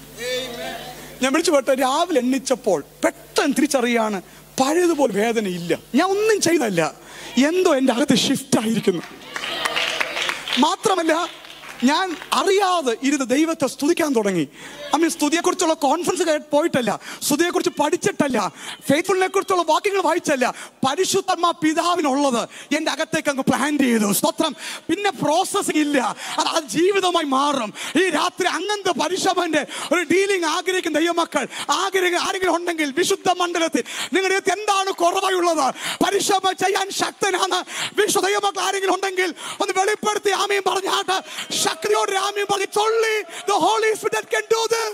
ഞാൻ വിളിച്ചു പോട്ടെ രാവിലെ എണ്ണിച്ചപ്പോൾ പെട്ടെന്ന് തിരിച്ചറിയാണ് പഴയതുപോലെ വേദന ഇല്ല ഞാൻ ഒന്നും ചെയ്തല്ല എന്തോ എൻ്റെ അകത്ത് ഷിഫ്റ്റ് ആയിരിക്കുന്നു മാത്രമല്ല ഞാൻ അറിയാതെ ഇരുന്ന് ദൈവത്തെ സ്തുതിക്കാൻ തുടങ്ങി ഐ മീൻ സ്തുതിയെക്കുറിച്ചുള്ള കോൺഫറൻസ് പോയിട്ടല്ല സ്തുതിയെക്കുറിച്ച് പഠിച്ചിട്ടല്ല ഫെയ്ത്ത്ഫുള്ളിനെ കുറിച്ചുള്ള വാക്യങ്ങൾ വായിച്ചല്ല പരിശുദ്ധമ്മ പിതാവിനുള്ളത് എൻ്റെ അകത്തേക്ക് അങ്ങ് പ്ലാൻ ചെയ്തു സ്തോത്രം പിന്നെ പ്രോസസ്സിംഗ് ഇല്ല അത് ആ ജീവിതമായി മാറും ഈ രാത്രി അങ്ങനത്തെ പരിശ്രമന്റെ ഒരു ഡീലിംഗ് ആഗ്രഹിക്കുന്ന ദൈവമക്കൾ ആഗ്രഹിക്കുന്ന ആരെങ്കിലും ഉണ്ടെങ്കിൽ വിശുദ്ധ മണ്ഡലത്തിൽ നിങ്ങളുടെ അടുത്ത് എന്താണ് കുറവായുള്ളത് പരിശ്രമം ചെയ്യാൻ ശക്തനാണ് വിശുദ്ധ ദൈവമക്കൾ ആരെങ്കിലും ഉണ്ടെങ്കിൽ ഒന്ന് വെളിപ്പെടുത്തി ആമയും പറഞ്ഞാട്ട് ശക്തിയോട് ആമയും പറഞ്ഞ് ചൊല്ലി the holy spirit can do this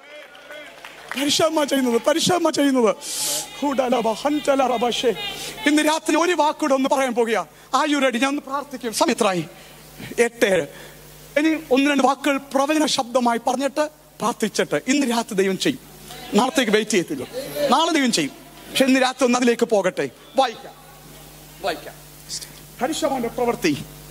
പരിശ്രമ ചെയ്യുന്നത് പരിശ്രമ ചെയ്യുന്നത് ഹുഡലബ ഹൻചലറബ ശേ. ഇന്ന് രാത്രി ഒരു വാക്കൂടെ ഒന്ന് പറയാൻ പോകുക ആ യു റെഡി ഞാൻ ഒന്ന് പ്രാർത്ഥിക്കും സമയത്രായി എട്ടേഴ് ഇനി ഒന്ന് രണ്ട് വാക്കുകൾ പ്രവചന ശബ്ദമായി പറഞ്ഞിട്ട് പ്രാർത്ഥിച്ചിട്ട് ഇന്ന് രാത്രി ദൈവം ചെയ്യും നാളത്തേക്ക് വെയിറ്റ് ചെയ്യത്തില്ല നാളെ ദൈവം ചെയ്യും പക്ഷെ ഇന്ന് രാത്രി ഒന്ന് അതിലേക്ക് പോകട്ടെ വായിക്കാം വായിക്കാം പരിശ്രമന്റെ പ്രവൃത്തി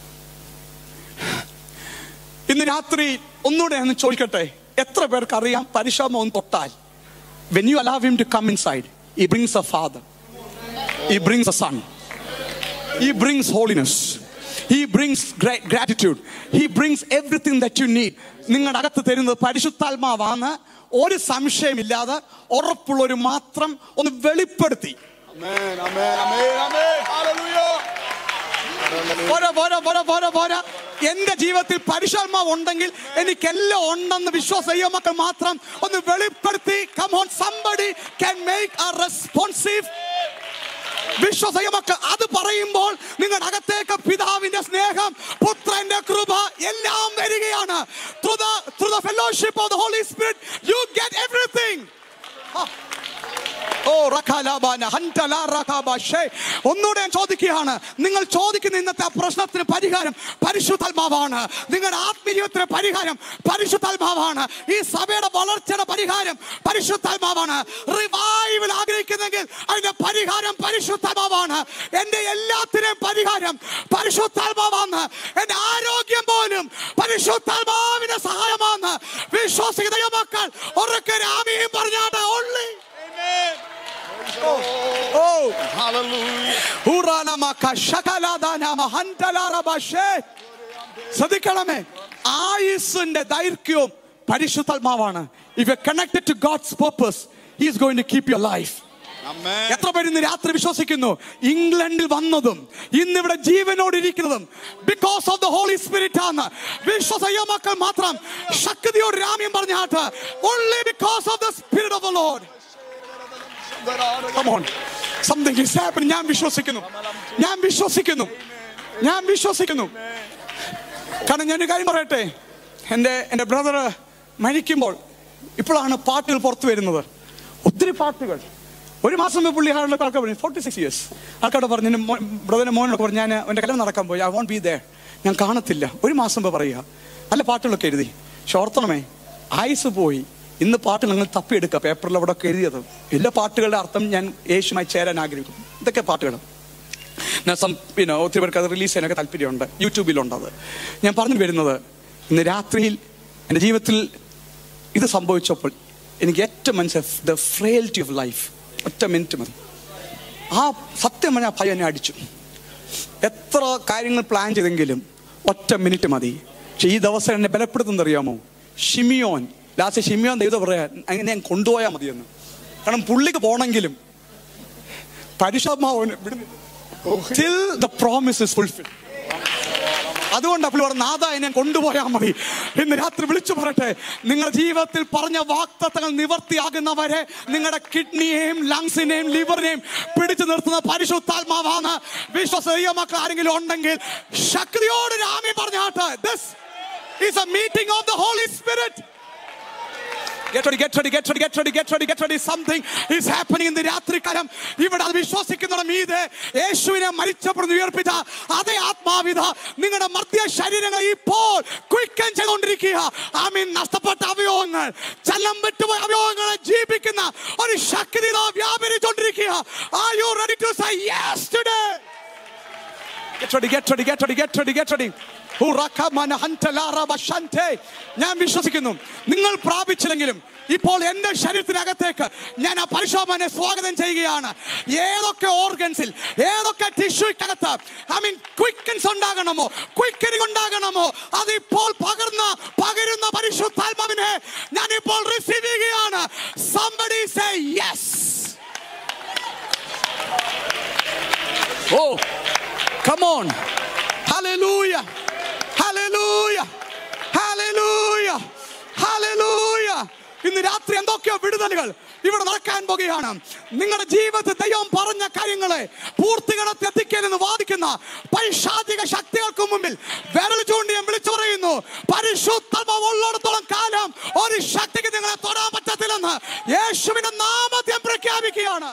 ഇന്ന് രാത്രി ഒന്നുകൂടെ ഒന്ന് ചോദിക്കട്ടെ എത്ര പേർക്ക് അറിയാം പരിശ്രമം ഒന്ന് തൊട്ടാൽ when you allow him to come inside he brings a father he brings a son he brings holiness he brings gratitude he brings everything that you need നിങ്ങളുടെ അകത്ത് തരുന്നത് പരിശുദ്ധാത്മാവാണ് ഒരു സംശയമില്ലാതെ ഉറപ്പുള്ളൊരു മാത്രം ഒന്ന് വെളിപ്പെടുത്തി Amen, amen, amen, amen. Hallelujah. പോരാ പോരാ പോരാ പോരാ പോരാ എന്റെ ജീവിതത്തിൽ പരിശാത്മാവ് ഉണ്ടെങ്കിൽ എനിക്കെല്ലാം ഉണ്ടെന്ന് വിശ്വാസ മക്കൾ മാത്രം ഒന്ന് വെളിപ്പെടുത്തി come on somebody can make a responsive വിശ്വാസ മക്കൾ അത് പറയുമ്പോൾ നിങ്ങളുടെ അകത്തേക്ക് പിതാവിന്റെ സ്നേഹം പുത്രന്റെ കൃപ എല്ലാം വരികയാണ് through the through the fellowship of the holy Spirit you get everything oh റഖാലാബാന ഹൻതലാ റഖാബാഷേ. ഒന്നുകൂടെ ഞാൻ ചോദിക്കുകയാണ് നിങ്ങൾ ചോദിക്കുന്ന ഇന്നത്തെ ആ പ്രശ്നത്തിന് പരിഹാരം പരിശുദ്ധാത്മാവാണ് നിങ്ങളുടെ ആത്മീയത്തിന് പരിഹാരം പരിശുദ്ധാത്മാവാണ് ഈ സഭയുടെ വളർച്ചയുടെ പരിഹാരം പരിശുദ്ധാത്മാവാണ് റിവൈവൽ ആഗ്രഹിക്കുന്നെങ്കിൽ അതിന്റെ പരിഹാരം പരിശുദ്ധാത്മാവാണ് എന്റെ എല്ലാത്തിനും പരിഹാരം പരിശുദ്ധാത്മാവാണ് എന്റെ ആരോഗ്യം പോലും പരിശുദ്ധാത്മാവിന്റെ സഹായമാണ് വിശ്വാസിക ദൈവമക്കൾ ഉറക്കെ രാമിയും പറഞ്ഞാണ് ഓൺലി ഓ Hallelujah. ഹുറാനമക ശകലാദാനമ ഹന്തലാറബശേ. ശ്രദ്ധിക്കണമേ ആയുസിന്റെ ദൈർഘ്യവും പരിശുദ്ധാത്മാവാണ് if you connected to God's purpose he is going to keep your life Amen. എത്ര പേര് ഇന്ന് രാത്രി വിശ്വസിക്കുന്നു ഇംഗ്ലണ്ടിൽ വന്നതും ഇന്ന് ഇവിടെ ജീവനോട് ഇരിക്കുന്നതും because of the holy Spirit ആണ് വിശ്വസയ മക്കൾ മാത്രം ശക്തിയോട് രാമ്യം പറഞ്ഞാട്ട് only because of the spirit of the Lord Come on. Something is happening. ഞാൻ വിശ്വസിക്കുന്നു ഞാൻ വിശ്വസിക്കുന്നു ഞാൻ വിശ്വസിക്കുന്നു കാരണം ഞാൻ ഒരു കാര്യം പറയട്ടെ എൻ്റെ എൻ്റെ ബ്രദർ മരിക്കുമ്പോൾ ഇപ്പോഴാണ് പാട്ടുകൾ പുറത്തു വരുന്നത് ഒത്തിരി പാട്ടുകൾ ഒരു മാസം മുമ്പ് പുള്ളി ആളുടെ ആൾക്കാർ പറഞ്ഞു ഫോർട്ടി സിക്സ് ഇയേഴ്സ് ആൾക്കാരോട് പറഞ്ഞു എൻ്റെ ബ്രദറിൻ്റെ മോനോട് പറഞ്ഞു ഞാൻ എൻ്റെ കല്യാണം നടക്കാൻ പോയി ഐ വോണ്ട് ബി ദേ ഞാൻ കാണത്തില്ല ഒരു മാസം മുമ്പ് പറയുക നല്ല പാട്ടുകളൊക്കെ എഴുതി പക്ഷെ ഓർത്തണമേ ആയുസ് പോയി ഇന്ന് പാട്ട് നിങ്ങൾ തപ്പിയെടുക്കുക പേപ്പറിൽ അവിടെ ഒക്കെ എഴുതിയത് എല്ലാ പാട്ടുകളുടെ അർത്ഥം ഞാൻ യേശുമായി ചേരാൻ ആഗ്രഹിക്കും ഇതൊക്കെ പാട്ടുകൾ ഞാൻ സം പിന്നെ ഒത്തിരി പേർക്ക് അത് റിലീസ് ചെയ്യാനൊക്കെ താല്പര്യമുണ്ട് യൂട്യൂബിലുണ്ട് അത് ഞാൻ പറഞ്ഞു വരുന്നത് ഇന്ന് രാത്രിയിൽ എൻ്റെ ജീവിതത്തിൽ ഇത് സംഭവിച്ചപ്പോൾ എനിക്ക് ഏറ്റവും മനസ്സിലായി ദ ഫ്രെയിൽറ്റി ഓഫ് ലൈഫ് ഒറ്റ മിനിറ്റ് മതി ആ സത്യം പറഞ്ഞാൽ ഭയം എന്നെ അടിച്ചു എത്ര കാര്യങ്ങൾ പ്ലാൻ ചെയ്തെങ്കിലും ഒറ്റ മിനിറ്റ് മതി പക്ഷെ ഈ ദിവസം എന്നെ ബലപ്പെടുത്തുന്നത് അറിയാമോ ഷിമിയോൻ ലാസ്റ്റ് ഷിമിയോൻ ദൈവം പറയാ അങ്ങനെ ഞാൻ കൊണ്ടുപോയാൽ മതിയെന്ന് കാരണം പുള്ളിക്ക് പോണെങ്കിലും പരിശോധമാവന് till the promise is fulfil അതുകൊണ്ട് അപ്പോൾ പറഞ്ഞു നാഥ എന്നെ കൊണ്ടുപോയാൽ മതി ഇന്ന് രാത്രി വിളിച്ചു പറയട്ടെ നിങ്ങളുടെ ജീവിതത്തിൽ പറഞ്ഞ വാക്തത്വങ്ങൾ നിവർത്തിയാകുന്നവരെ നിങ്ങളുടെ കിഡ്നിയെയും ലങ്സിനെയും ലിവറിനെയും പിടിച്ചു നിർത്തുന്ന പരിശുദ്ധാത്മാവാണ് വിശ്വസീയ മക്കൾ ആരെങ്കിലും ഉണ്ടെങ്കിൽ ശക്തിയോട് രാമി പറഞ്ഞാട്ടെ this is a meeting of the holy Spirit Get ready, get ready, get ready, get ready, get ready, get ready. Something is happening in the രാത്രികാലം ഇവിടെ അത് വിശ്വസിക്കുന്നവരുടെ മീതെ യേശുവിനെ മരിച്ചപ്പോൾ ഉയർപ്പിച്ച അതേ ആത്മാവിധ നിങ്ങളുടെ മധ്യ ശരീരങ്ങൾ ഇപ്പോൾ ക്വിക്കൻ ചെയ്തുകൊണ്ടിരിക്കുക ഐ മീൻ നഷ്ടപ്പെട്ട അവയവങ്ങൾ ചലം വിട്ടുപോയ അവയവങ്ങളെ ജീവിക്കുന്ന ഒരു ശക്തി ഇതാ വ്യാപരിച്ചുകൊണ്ടിരിക്കുക Are you ready to say yes today? Get ready, get ready, get ready, get ready, get ready. ഹുറക്കമന ഹന്തലാറ ബഷന്തെ. ഞാൻ വിശ്വസിക്കുന്നു നിങ്ങൾ പ്രാപിച്ചില്ലെങ്കിലും ഇപ്പോൾ എന്റെ ശരീരത്തിനകത്തേക്ക് ഞാൻ ആ പരിശോധനെ സ്വാഗതം ചെയ്യുകയാണ് ഏതൊക്കെ ഓർഗൻസിൽ ഏതൊക്കെ ടിഷ്യൂക്കകത്ത് ഐ മീൻ ക്വിക്കൻസ് ഉണ്ടാകണമോ ക്വിക്കനിങ് ഉണ്ടാകണമോ അതിപ്പോൾ പകർന്ന പകരുന്ന പരിശുദ്ധാത്മാവിനെ ഞാൻ ഇപ്പോൾ റിസീവ് ചെയ്യുകയാണ് somebody say yes Oh, come on. Hallelujah. Hallelujah. Hallelujah. Hallelujah. ഇന്ന് രാത്രി എന്തൊക്കെയോ വിടുതലുകൾ ഇവിടെ നടക്കാൻ പോകുകയാണ് നിങ്ങളുടെ ജീവിതത്തിൽ ദൈവം പറഞ്ഞ കാര്യങ്ങളെ പൂർത്തികളത്തിൽ എത്തിക്കലെന്ന് വാദിക്കുന്ന പൈശാചിക ശക്തികൾക്ക് മുമ്പിൽ വിരൽ ചൂണ്ടി ഞാൻ വിളിച്ചു പറയുന്നു പരിശുദ്ധമ ഉള്ളിടത്തോളം കാലം ഒരു ശക്തിക്ക് നിങ്ങളെ തൊടാൻ പറ്റത്തില്ലെന്ന് യേശുവിന്റെ നാമത്തെ ഞാൻ പ്രഖ്യാപിക്കുകയാണ്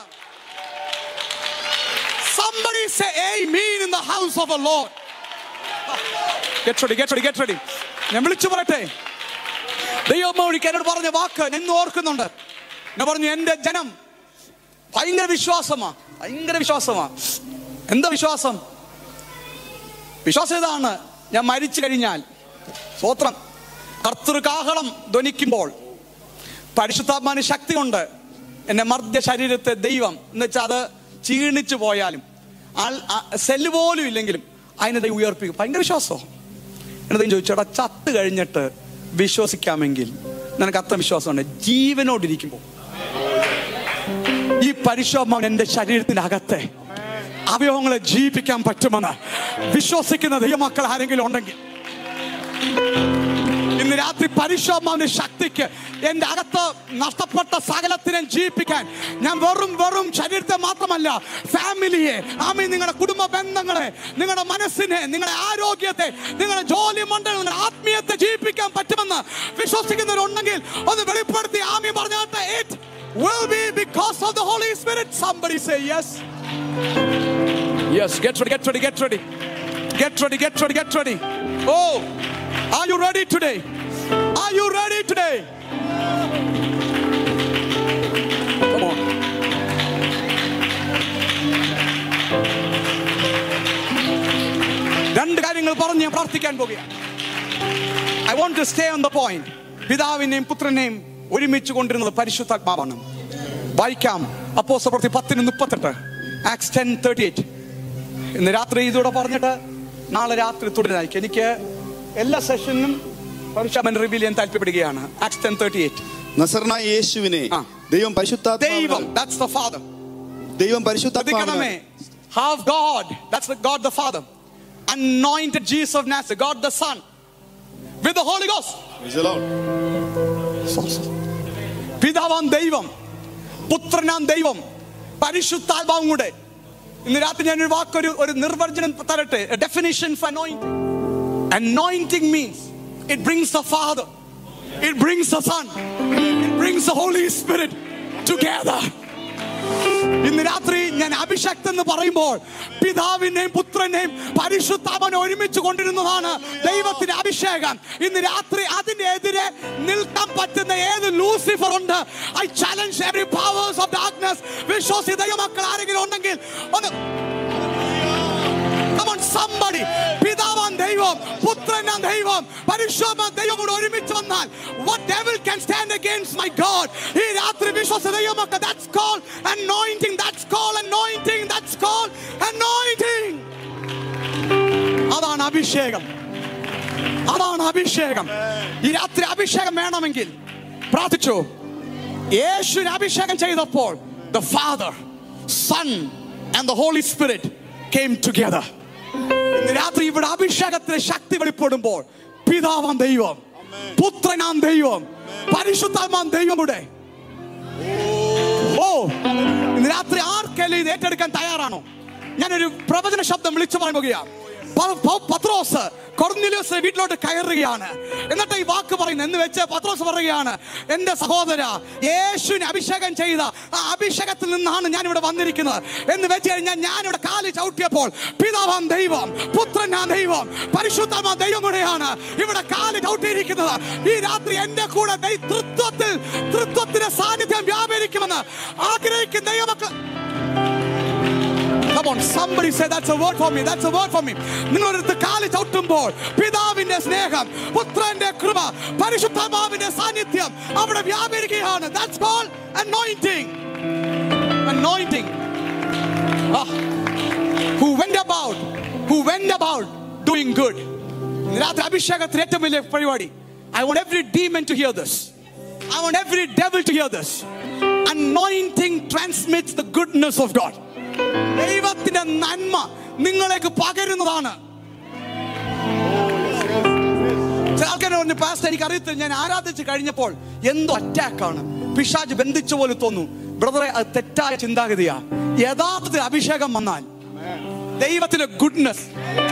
Somebody say amen in the house of the Lord. Get ready, get ready, get ready. ഞാൻ വിളിച്ചു പറയട്ടെ ദൈവമോഴിക്ക് എന്നോട് പറഞ്ഞ വാക്ക് ഞാൻ ഇന്ന് ഓർക്കുന്നുണ്ട് ഞാൻ പറഞ്ഞു എൻ്റെ ജനം ഭയങ്കര വിശ്വാസമാ ഭയങ്കര വിശ്വാസമാ എന്താ വിശ്വാസം വിശ്വാസം ഇതാണ് ഞാൻ മരിച്ചു കഴിഞ്ഞാൽ സ്വോത്രം കർത്തൃകാഹളം ധ്വനിക്കുമ്പോൾ പരിശുദ്ധാത്മാന് ശക്തി കൊണ്ട് എന്റെ മർദ്ദ ശരീരത്തെ ദൈവം എന്ന് വെച്ചാൽ അത് ക്ഷീണിച്ചു പോയാലും ആൾ സെല്ല് പോലും ഇല്ലെങ്കിലും അതിനെ ദൈവം ഉയർപ്പിക്കും ഭയങ്കര വിശ്വാസമോ എന്നെ ദൈവം ചോദിച്ചോടാ ചത്ത് കഴിഞ്ഞിട്ട് വിശ്വസിക്കാമെങ്കിൽ നിനക്ക് അത്ര വിശ്വാസമുണ്ട് ജീവനോടിരിക്കുമ്പോൾ ഈ പരിശോധന എന്റെ ശരീരത്തിനകത്തെ അവയവങ്ങളെ ജീവിപ്പിക്കാൻ പറ്റുമെന്ന് വിശ്വസിക്കുന്ന ദൈവമക്കൾ ആരെങ്കിലും ഉണ്ടെങ്കിൽ ഇന്ന് രാത്രി പരിശോധന ശക്തിക്ക് എന്റെ അകത്ത് നഷ്ടപ്പെട്ട സകലത്തിനെ ജീവിപ്പിക്കാൻ ഞാൻ വെറും വെറും ശരീരത്തെ മാത്രമല്ല ഫാമിലിയെ ആമീൻ നിങ്ങളുടെ കുടുംബ ബന്ധങ്ങളെ നിങ്ങളുടെ മനസ്സിനെ നിങ്ങളുടെ ആരോഗ്യത്തെ നിങ്ങളുടെ ജോലി മണ്ഡലം നിങ്ങളുടെ ആത്മീയത്തെ ജീവിപ്പിക്കാൻ പറ്റുമെന്ന് വിശ്വസിക്കുന്നവരുണ്ടെങ്കിൽ ഒന്ന് വെളിപ്പെടുത്തി ആമി പറഞ്ഞാട്ടെ it will be because of the Holy Spirit. Somebody say yes. Yes, get ready, get ready, get ready. Get ready, get ready, get ready. Oh, are you ready today? Are you ready today? Come on. രണ്ട് കാര്യങ്ങൾ പറഞ്ഞ് ഞാൻ പ്രാർത്ഥിക്കാൻ പോകുകയാണ് I want to stay on the point പിതാവിനെയും പുത്രനെയും ഒരുമിച്ച് കൊണ്ടിരുന്നത് പരിശുദ്ധാത്മാവാണ് വായിക്കാം അപ്പോ പ്രവൃത്തി പത്തിന് മുപ്പത്തെട്ട് ആക്സ് ടെൻ തേർട്ടി എയ്റ്റ് ഇന്ന് രാത്രി ഇതൂടെ പറഞ്ഞിട്ട് നാളെ രാത്രി തുടരായിരിക്കും എനിക്ക് എല്ലാ സെഷനും പരിശുദ്ധൻ റിവീൽ ചെയ്യാൻ താല്പര്യപ്പെടുകയാണ് ആക്സ് ടെൻ തേർട്ടി എയ്റ്റ് നസറനായ യേശുവിനെ ആ. ദൈവം പരിശുദ്ധാത്മാവിനാൽ ദൈവം ദാറ്റ്സ് ദ ഫാദർ ദൈവം പരിശുദ്ധാത്മാവിനാൽ ശ്രദ്ധിക്കണമേ have God that's God the Father anointed Jesus of Nazareth, God the Son, with the Holy Ghost. Praise the Lord. പിതാവാം ദൈവം പുത്രനാം ദൈവം പരിശുദ്ധാത്മാവും കൂടെ ഇന്ന് രാത്രി ഞാൻ ഒരു വാക്കൊരു ഒരു നിർവചനം തരട്ടെ definition for anointing anointing means it brings the Father it brings the Son it brings the holy Spirit together ഇന്ന് രാത്രി ഞാൻ അഭിഷക്ത് എന്ന് പറയുമ്പോൾ പിതാവിനെയും പുത്രനെയും പരിശുദ്ധാമനെ ഒരുമിച്ച് കൊണ്ടിരുന്നതാണ് ദൈവത്തിന്റെ അഭിഷേകം ഇന്ന് രാത്രി അതിന്റെ എതിരെ നിൽക്കാൻ പറ്റുന്ന ഏത് ലൂസിഫർ ഉണ്ട് I challenge every powers of darkness വിശ്വാസി ദൈവമക്കൾ ആരെങ്കിലും ഉണ്ടെങ്കിൽ ഒന്ന് Come on, somebody. പിതാവാൻ ദൈവം പുത്രനാം ദൈവം പരിശോധന ദൈവം കൂടെ ഒരുമിച്ച് വന്നാൽ what devil can stand against my God ഈ രാത്രി വിശ്വാസ ദൈവമൊക്കെ that's called anointing that's called anointing that's called anointing അതാണ് അഭിഷേകം അതാണ് അഭിഷേകം ഈ രാത്രി അഭിഷേകം വേണമെങ്കിൽ പ്രാർത്ഥിച്ചു യേശുവിനെ അഭിഷേകം ചെയ്തപ്പോൾ the Father Son and the holy Spirit came together ഇന്ന് രാത്രി ഇവിടെ അഭിഷേകത്തിന് ശക്തി വെളിപ്പെടുമ്പോൾ പിതാവാം ദൈവം പുത്രനാം ദൈവം പരിശുദ്ധാത്മാൻ ദൈവം ഇവിടെ ഓ ഇന്ന് രാത്രി ആർക്കെല്ലാം ഇത് ഏറ്റെടുക്കാൻ തയ്യാറാണോ ഞാനൊരു പ്രവചന ശബ്ദം വിളിച്ചു പറയുകയാണ് പ- പ- പത്രോസ് കൊർന്നിലോസ് വീട്ടിലോട്ട് കയറുകയാണ് എന്നിട്ട് ഈ വാക്ക് പറയുന്നു എന്ന് വെച്ച് പത്രോസ് പറയുകയാണ് എന്റെ സഹോദര യേശുവിനെ അഭിഷേകം ചെയ്ത ആ അഭിഷേകത്തിൽ നിന്നാണ് ഞാൻ ഇവിടെ വന്നിരിക്കുന്നത് എന്ന് വെച്ച് കഴിഞ്ഞാൽ ഞാൻ ഇവിടെ കാല് ചവിട്ടിയപ്പോൾ പിതാവാം ദൈവം പുത്രനാം ദൈവം പരിശുദ്ധമാ ദൈവം കൂടെയാണ് ഇവിടെ കാല് ചവിട്ടിയിരിക്കുന്നത് ഈ രാത്രി എന്റെ കൂടെ ദൈ- തൃത്വത്തിൽ തൃത്വത്തിന്റെ സാന്നിധ്യം വ്യാപരിക്കുമെന്ന് ആഗ്രഹിക്കുന്ന ദൈവമക്കൾ Come on, somebody say that's a word for me. That's a word for me. നിങ്ങളൊരിടത്ത് കാല് ചവിട്ടുമ്പോൾ പിതാവിന്റെ സ്നേഹം പുത്രന്റെ കൃപ പരിശുദ്ധാത്മാവിന്റെ സാന്നിധ്യം അവിടെ വ്യാപരിക്കുകയാണ് That's called anointing. Anointing. Ah. Who went about, who went about doing good. ഇന്ന് രാത്രി അഭിഷേകത്തിന് ഏറ്റവും വലിയ പരിപാടി I want every demon to hear this. I want every devil to hear this. Anointing transmits the goodness of God. ദൈവത്തിന്റെ നന്മ നിങ്ങളേക്ക് പകരുന്നതാണ് ചില ആൾക്കാർ പറഞ്ഞു പാസ്റ്റ് എനിക്ക് അറിയത്തില്ല ഞാൻ ആരാധിച്ച് കഴിഞ്ഞപ്പോൾ എന്തോ അറ്റാക്കാണ് പിശാജ് ബന്ധിച്ച പോലെ തോന്നുന്നു ബ്രദറെ അത് തെറ്റായ ചിന്താഗതിയാ യഥാർത്ഥത്തിൽ അഭിഷേകം വന്നാൽ ദൈവത്തിന്റെ ഗുഡ്നസ്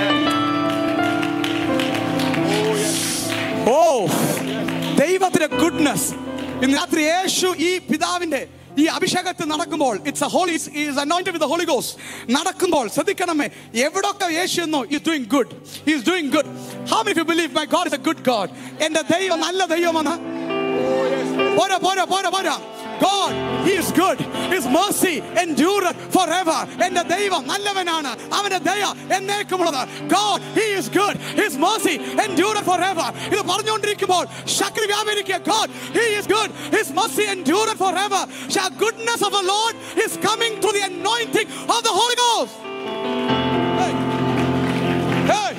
ഓ ദൈവത്തിന്റെ ഗുഡ്നസ് ഇന്ന് രാത്രി യേശു ഈ പിതാവിന്റെ ഈ അഭിഷേകത്തിൽ നടക്കുമ്പോൾ it's Holy is anointed with Holy ഗോസ് നടക്കുമ്പോൾ ശ്രദ്ധിക്കണമേ എവിടൊക്കെ യേശു എന്നോ is doing good is doing good how many you believe my God is a good God എന്റെ ദൈവം നല്ല ദൈവമാണ് പോരാ പോരാ പോരാ പോരാ God, He is good. His mercy endureth forever. എന്റെ ദൈവം നല്ലവനാണ് അവന്റെ ദയ എന്നേക്കുമുള്ളത് God, He is good. His mercy endureth forever. ഇത് പറഞ്ഞുകൊണ്ടിരിക്കുമ്പോൾ ശക്തി വ്യാപരിക്കുക God, He is good. His mercy endureth forever. The goodness of the Lord is coming through the anointing of the Holy Ghost. Hey. Hey.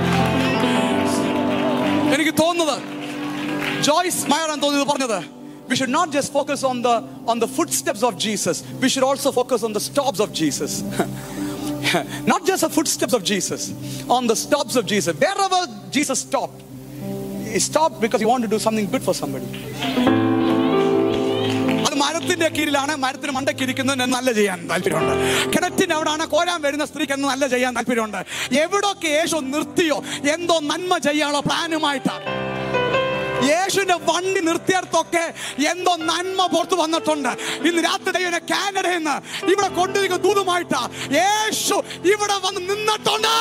എനിക്ക് തോന്നുന്നത് ജോയ്സ് മയറാണ് തോന്നിയത് പറഞ്ഞത് we should not just focus on the on the footsteps of Jesus we should also focus on the stops of Jesus not just the footsteps of Jesus on the stops of Jesus wherever Jesus stopped he stopped because he wanted to do something good for somebody അത് മരത്തിന്റെ കീഴിലാണ് മരത്തിന് മണ്ടയ്ക്ക് ഇരിക്കുന്നതിന് നല്ല ചെയ്യാൻ താല്പര്യമുണ്ട് കിണറ്റിന് അവിടെയാണ് കോരാൻ വരുന്ന സ്ത്രീക്ക് എന്ന് നല്ല ചെയ്യാൻ താല്പര്യമുണ്ട് എവിടൊക്കെ യേശു നിർത്തിയോ എന്തോ നന്മ ചെയ്യാനുള്ള പ്ലാനുമായിട്ടാണ് യേശുവിന്റെ വണ്ടി നിർത്തിയടത്തൊക്കെ എന്തോ നന്മ പുറത്തു വന്നിട്ടുണ്ട് ഇന്ന് രാത്രി ദൈവനെ കാനഡയിൽ നിന്ന് ഇവിടെ കൊണ്ടുവരിക ദൂതുമായിട്ടാ യേശു ഇവിടെ വന്ന് നിന്നിട്ടുണ്ട്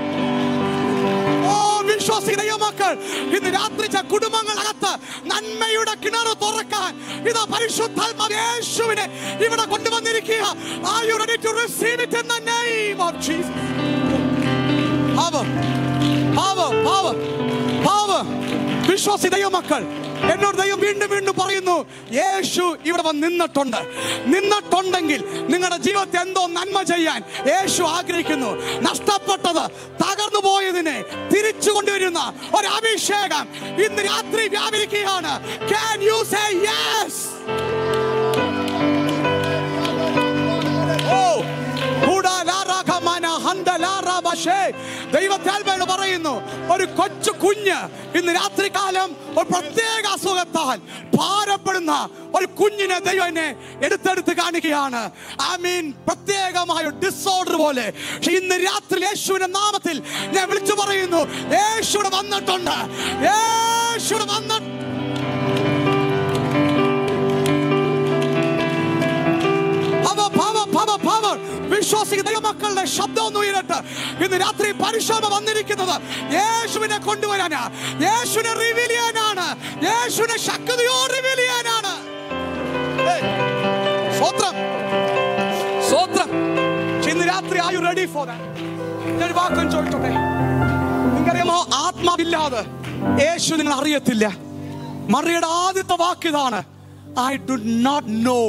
ഓ വിശ്വാസിക ദൈവമക്കൾ ഇന്ന് രാത്രി ച കുടുംബങ്ങളകത്ത് നന്മയുടെ കിണർ തുറക്കാൻ ഇത് പരിശുദ്ധാത്മാ യേശുവിനെ ഇവിടെ കൊണ്ടുവന്നിരിക്കുക Are you ready to receive it in the name of Jesus? Power, power, power, power. വിശ്വാസി ദൈവമക്കൾ എന്നോട് ദൈവം വീണ്ടും വീണ്ടും പറയുന്നു യേശു ഇവിടെ വന്ന് നിന്നിട്ടുണ്ട് നിന്നിട്ടുണ്ടെങ്കിൽ നിങ്ങളുടെ ജീവിതത്തിൽ എന്തോ നന്മ ചെയ്യാൻ യേശു ആഗ്രഹിക്കുന്നു നഷ്ടപ്പെട്ടത് തകർന്നു പോയതിനെ തിരിച്ചു കൊണ്ടുവരുന്ന ഒരു അഭിഷേകം ഇന്ന് രാത്രി വ്യാപരിക്കുകയാണ് Can you say yes? ഓ ഹുഡാലാറാഖമാന ഹന്തലാറാബശേ. ദൈവത്താൽമയോട് പറയുന്നു ഒരു കൊച്ചു കുഞ്ഞ് ഇന്ന് രാത്രികാലം ഒരു പ്രത്യേക അസുഖത്താൽ ഭാരപ്പെടുന്ന ഒരു കുഞ്ഞിനെ ദൈവം എന്നെ എടുത്തെടുത്ത് കാണിക്കുകയാണ് ഐ മീൻ പ്രത്യേകമായ ഡിസോർഡർ പോലെ പക്ഷെ ഇന്ന് രാത്രി യേശുവിന്റെ നാമത്തിൽ ഞാൻ വിളിച്ചു പറയുന്നു യേശുവിടെ വന്നിട്ടുണ്ട് യേശുവിടെ വന്നിട്ടുണ്ട് പവർ പവർ പവർ പവർ വിശ്വാസിക ദൈവമക്കളുടെ ശബ്ദം ഒന്ന് ഉയരട്ടെ ഇന്ന് രാത്രി പരിശോധന വന്നിരിക്കുന്നത് യേശുവിനെ കൊണ്ടുവരാനാ യേശുവിനെ റിവീൽ ചെയ്യാനാണ് യേശുവിനെ ശക്തിയോട് റിവീൽ ചെയ്യാനാണ് ഏയ്, സ്തോത്രം സ്തോത്രം പക്ഷെ ഇന്ന് രാത്രി ആയു റെഡി ഫോർ ഒരു വാക്കും ചോദിച്ചോട്ടെ നിങ്ങൾക്കറിയാമോ ആത്മാവില്ലാതെ യേശു നിങ്ങൾ അറിയത്തില്ല മറിയുടെ ആദ്യത്തെ വാക്ക് ഇതാണ് ഐ ഡു നോട്ട് നോ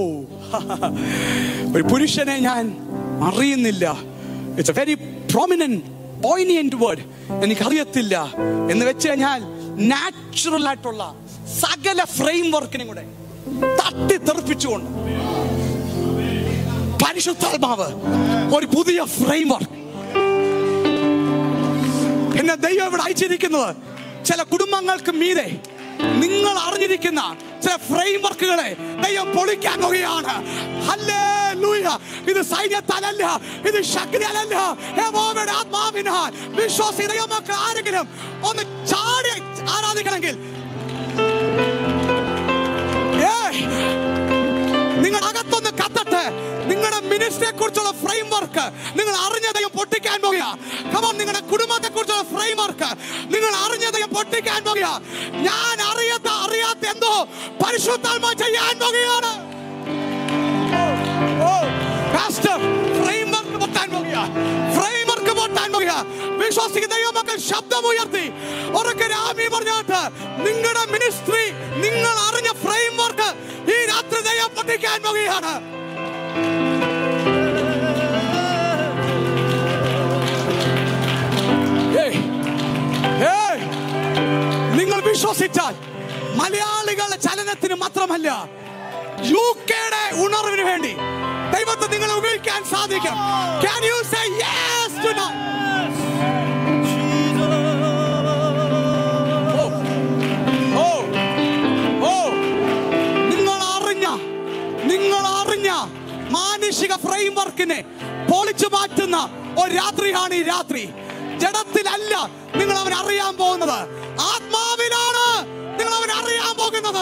ഒരു പുരുഷനെ ഞാൻ അറിയുന്നില്ല it's a very prominent point word എനിക്കറിയത്തില്ല എന്ന് വെച്ച് കഴിഞ്ഞാൽ നാച്ചുറൽ ആയിട്ടുള്ള സകല ഫ്രെയിം വർക്കിനും കൂടെ തട്ടി തെറിപ്പിച്ചുകൊണ്ട് പരിശുദ്ധാത്മാവ് ഒരു പുതിയ ഫ്രെയിം വർക്ക് എന്നെ ദൈവം ഇവിടെ അയച്ചിരിക്കുന്നത് ചില കുടുംബങ്ങൾക്ക് മീതെ നിങ്ങൾ അറിഞ്ഞിരിക്കുന്ന ചില ഫ്രെയിം വർക്കുകളെ ദൈവം പൊളിക്കാൻ പോകുകയാണ് ഹല്ലേലൂയ. ഇത് സൈന്യത്താലല്ല ഇത് ശക്തിയാലല്ല യഹോവയുടെ ആത്മാവിനാൽ വിശ്വാസി ദൈവമക്കൾ ആരെങ്കിലും ഒന്ന് ചാടി ആരാധിക്കണമെങ്കിൽ ഏയ് നിങ്ങൾ അകത്തൊന്ന് കത്തട്ടെ നിങ്ങളുടെ മിനിസ്ട്രിയെ കുറിച്ചുള്ള ഫ്രെയിം വർക്ക് നിങ്ങൾ അറിഞ്ഞതയും പൊട്ടിക്കാൻ പോകുക കമോൺ നിങ്ങളുടെ കുടുംബത്തെ കുറിച്ചുള്ള ഫ്രെയിം വർക്ക് നിങ്ങൾ അറിഞ്ഞതയും പൊട്ടിക്കാൻ പോകുക ഞാൻ അറിയാത്ത അറിയാത്ത എന്തോ പരിശുദ്ധാത്മ ചെയ്യാൻ പോകുകയാണ് ഫ്രെയിം വർക്ക് പൊട്ടാൻ പോകുക ഫ്രെയിം വർക്ക് പൊട്ടാൻ പോകുക വിശ്വാസിക്കുന്ന ദൈവമക്കൾ ശബ്ദമുയർത്തി ഉറക്കെ രാമി പറഞ്ഞാട്ട് നിങ്ങളുടെ മിനിസ്ട്രി നിങ്ങൾ അറിഞ്ഞ ഫ്രെയിം വർക്ക് ഈ രാത്രി ദൈവം പൊട്ടിക്കാൻ പോകുകയാണ് ഏയ്, ഏയ്, നിങ്ങൾ വിശ്വസിച്ചാൽ മലയാളികളുടെ ചലനത്തിന് മാത്രമല്ല യു കെയുടെ ഉണർവിന് വേണ്ടി ദൈവത്തെ നിങ്ങൾ ഉപയോഗിക്കാൻ സാധിക്കും Can you say yes tonight? ഓ, ഓ, നിങ്ങൾ അറിഞ്ഞ നിങ്ങൾ അറിഞ്ഞ മാനുഷിക ഫ്രെയിം വർക്കിനെ പൊളിച്ചു മാറ്റുന്ന ഒരു രാത്രിയാണ് ഈ രാത്രി ജഡത്തിലല്ല നിങ്ങൾ അവൻ അറിയാൻ പോകുന്നത് ആത്മാവിലാണ് നിങ്ങൾ അവൻ അറിയാൻ പോകുന്നത്